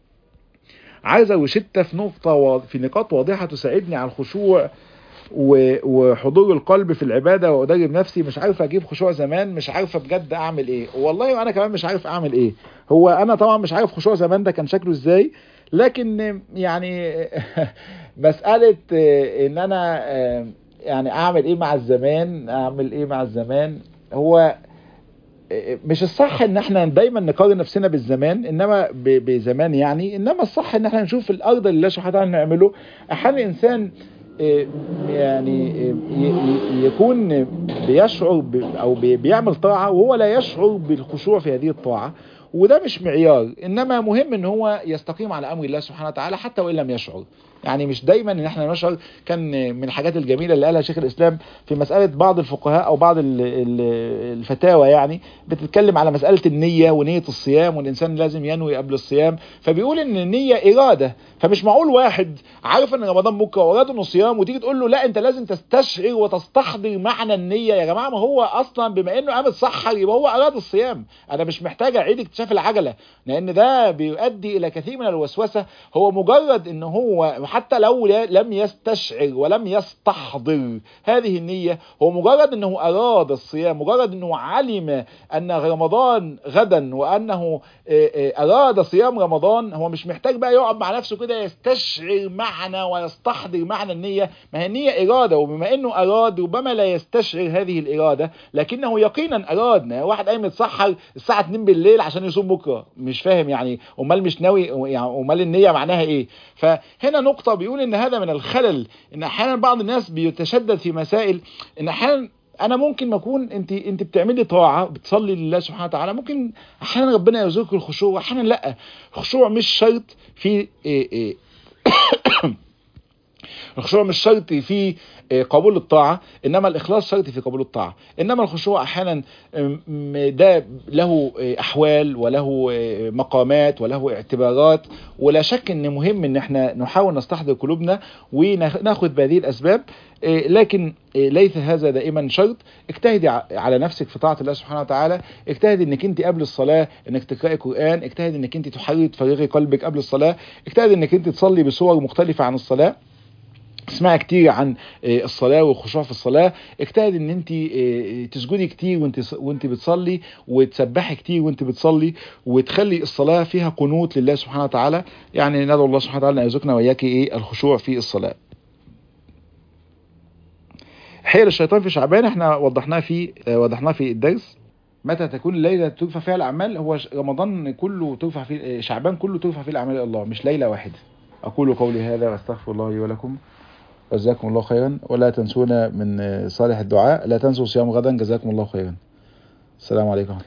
عايز اوشت في نقطه في نقاط واضحه تساعدني على الخشوع وحضور القلب في العباده وادرب نفسي مش عارف اجيب خشوع زمان مش عارفه بجد اعمل ايه والله وانا كمان مش عارف اعمل ايه هو انا طبعا مش عارف خشوع زمان ده كان شكله ازاي لكن يعني مساله ان انا يعني اعمل ايه مع الزمان اعمل ايه مع الزمان هو مش الصح ان احنا دايما نقارن نفسنا بالزمان انما بزمان يعني انما الصح ان احنا نشوف الارض اللي الله سبحانه وتعالى نعمله احيانا الانسان يعني يكون بيشعر او بيعمل طاعه وهو لا يشعر بالخشوع في هذه الطاعه وده مش معيار انما مهم ان هو يستقيم على امر الله سبحانه وتعالى حتى وان لم يشعر يعني مش دايما ان احنا نشعر كان من الحاجات الجميله اللي قالها شيخ الاسلام في مساله بعض الفقهاء او بعض الفتاوى يعني بتتكلم على مساله النيه ونيه الصيام والانسان لازم ينوي قبل الصيام فبيقول ان النيه اراده فمش معقول واحد عارف ان رمضان بكره واراد انه صيام وتيجي تقول له لا انت لازم تستشعر وتستحضر معنى النيه يا جماعه ما هو اصلا بما انه قام اتسحر يبقى هو اراد الصيام انا مش محتاج اعيد اكتشاف العجله لان ده بيؤدي الى كثير من الوسوسه هو مجرد ان هو حتى لو لم يستشعر ولم يستحضر هذه النية هو مجرد انه اراد الصيام مجرد انه علم ان رمضان غدا وانه اراد صيام رمضان هو مش محتاج بقى يقعد مع نفسه كده يستشعر معنى ويستحضر معنى النية ما هي النية ارادة وبما انه اراد ربما لا يستشعر هذه الارادة لكنه يقينا اراد واحد قايم يتسحر الساعة 2 بالليل عشان يصوم بكرة مش فاهم يعني امال مش ناوي يعني امال النية معناها ايه فهنا نقطة بيقول ان هذا من الخلل ان احيانا بعض الناس بيتشدد في مسائل ان احيانا انا ممكن ما اكون انت انت بتعملي طاعه بتصلي لله سبحانه وتعالى ممكن احيانا ربنا يرزقك الخشوع واحيانا لا الخشوع مش شرط في إيه إيه الخشوع مش شرط في قبول الطاعة إنما الإخلاص شرط في قبول الطاعة إنما الخشوع أحيانا ده له أحوال وله مقامات وله اعتبارات ولا شك إن مهم إن احنا نحاول نستحضر قلوبنا وناخد بهذه الأسباب لكن ليس هذا دائما شرط اجتهدي على نفسك في طاعة الله سبحانه وتعالى اجتهدي انك انت قبل الصلاة انك تقرأي قرآن اجتهدي انك انت تحرري تفرغي قلبك قبل الصلاة اجتهدي انك انت تصلي بصور مختلفة عن الصلاة اسمعي كتير عن الصلاه والخشوع في الصلاه اجتهد ان انت تسجدي كتير وانت وانت بتصلي وتسبحي كتير وانت بتصلي وتخلي الصلاه فيها قنوت لله سبحانه وتعالى يعني ندعو الله سبحانه وتعالى ان يرزقنا واياكي ايه الخشوع في الصلاه حيل الشيطان في شعبان احنا وضحناه في وضحناه في الدرس متى تكون الليلة ترفع فيها الأعمال هو رمضان كله ترفع فيه شعبان كله ترفع فيه الأعمال إلى الله مش ليلة واحدة أقول قولي هذا وأستغفر الله لي ولكم وجزاكم الله خيرا ولا تنسونا من صالح الدعاء لا تنسوا صيام غدا جزاكم الله خيرا السلام عليكم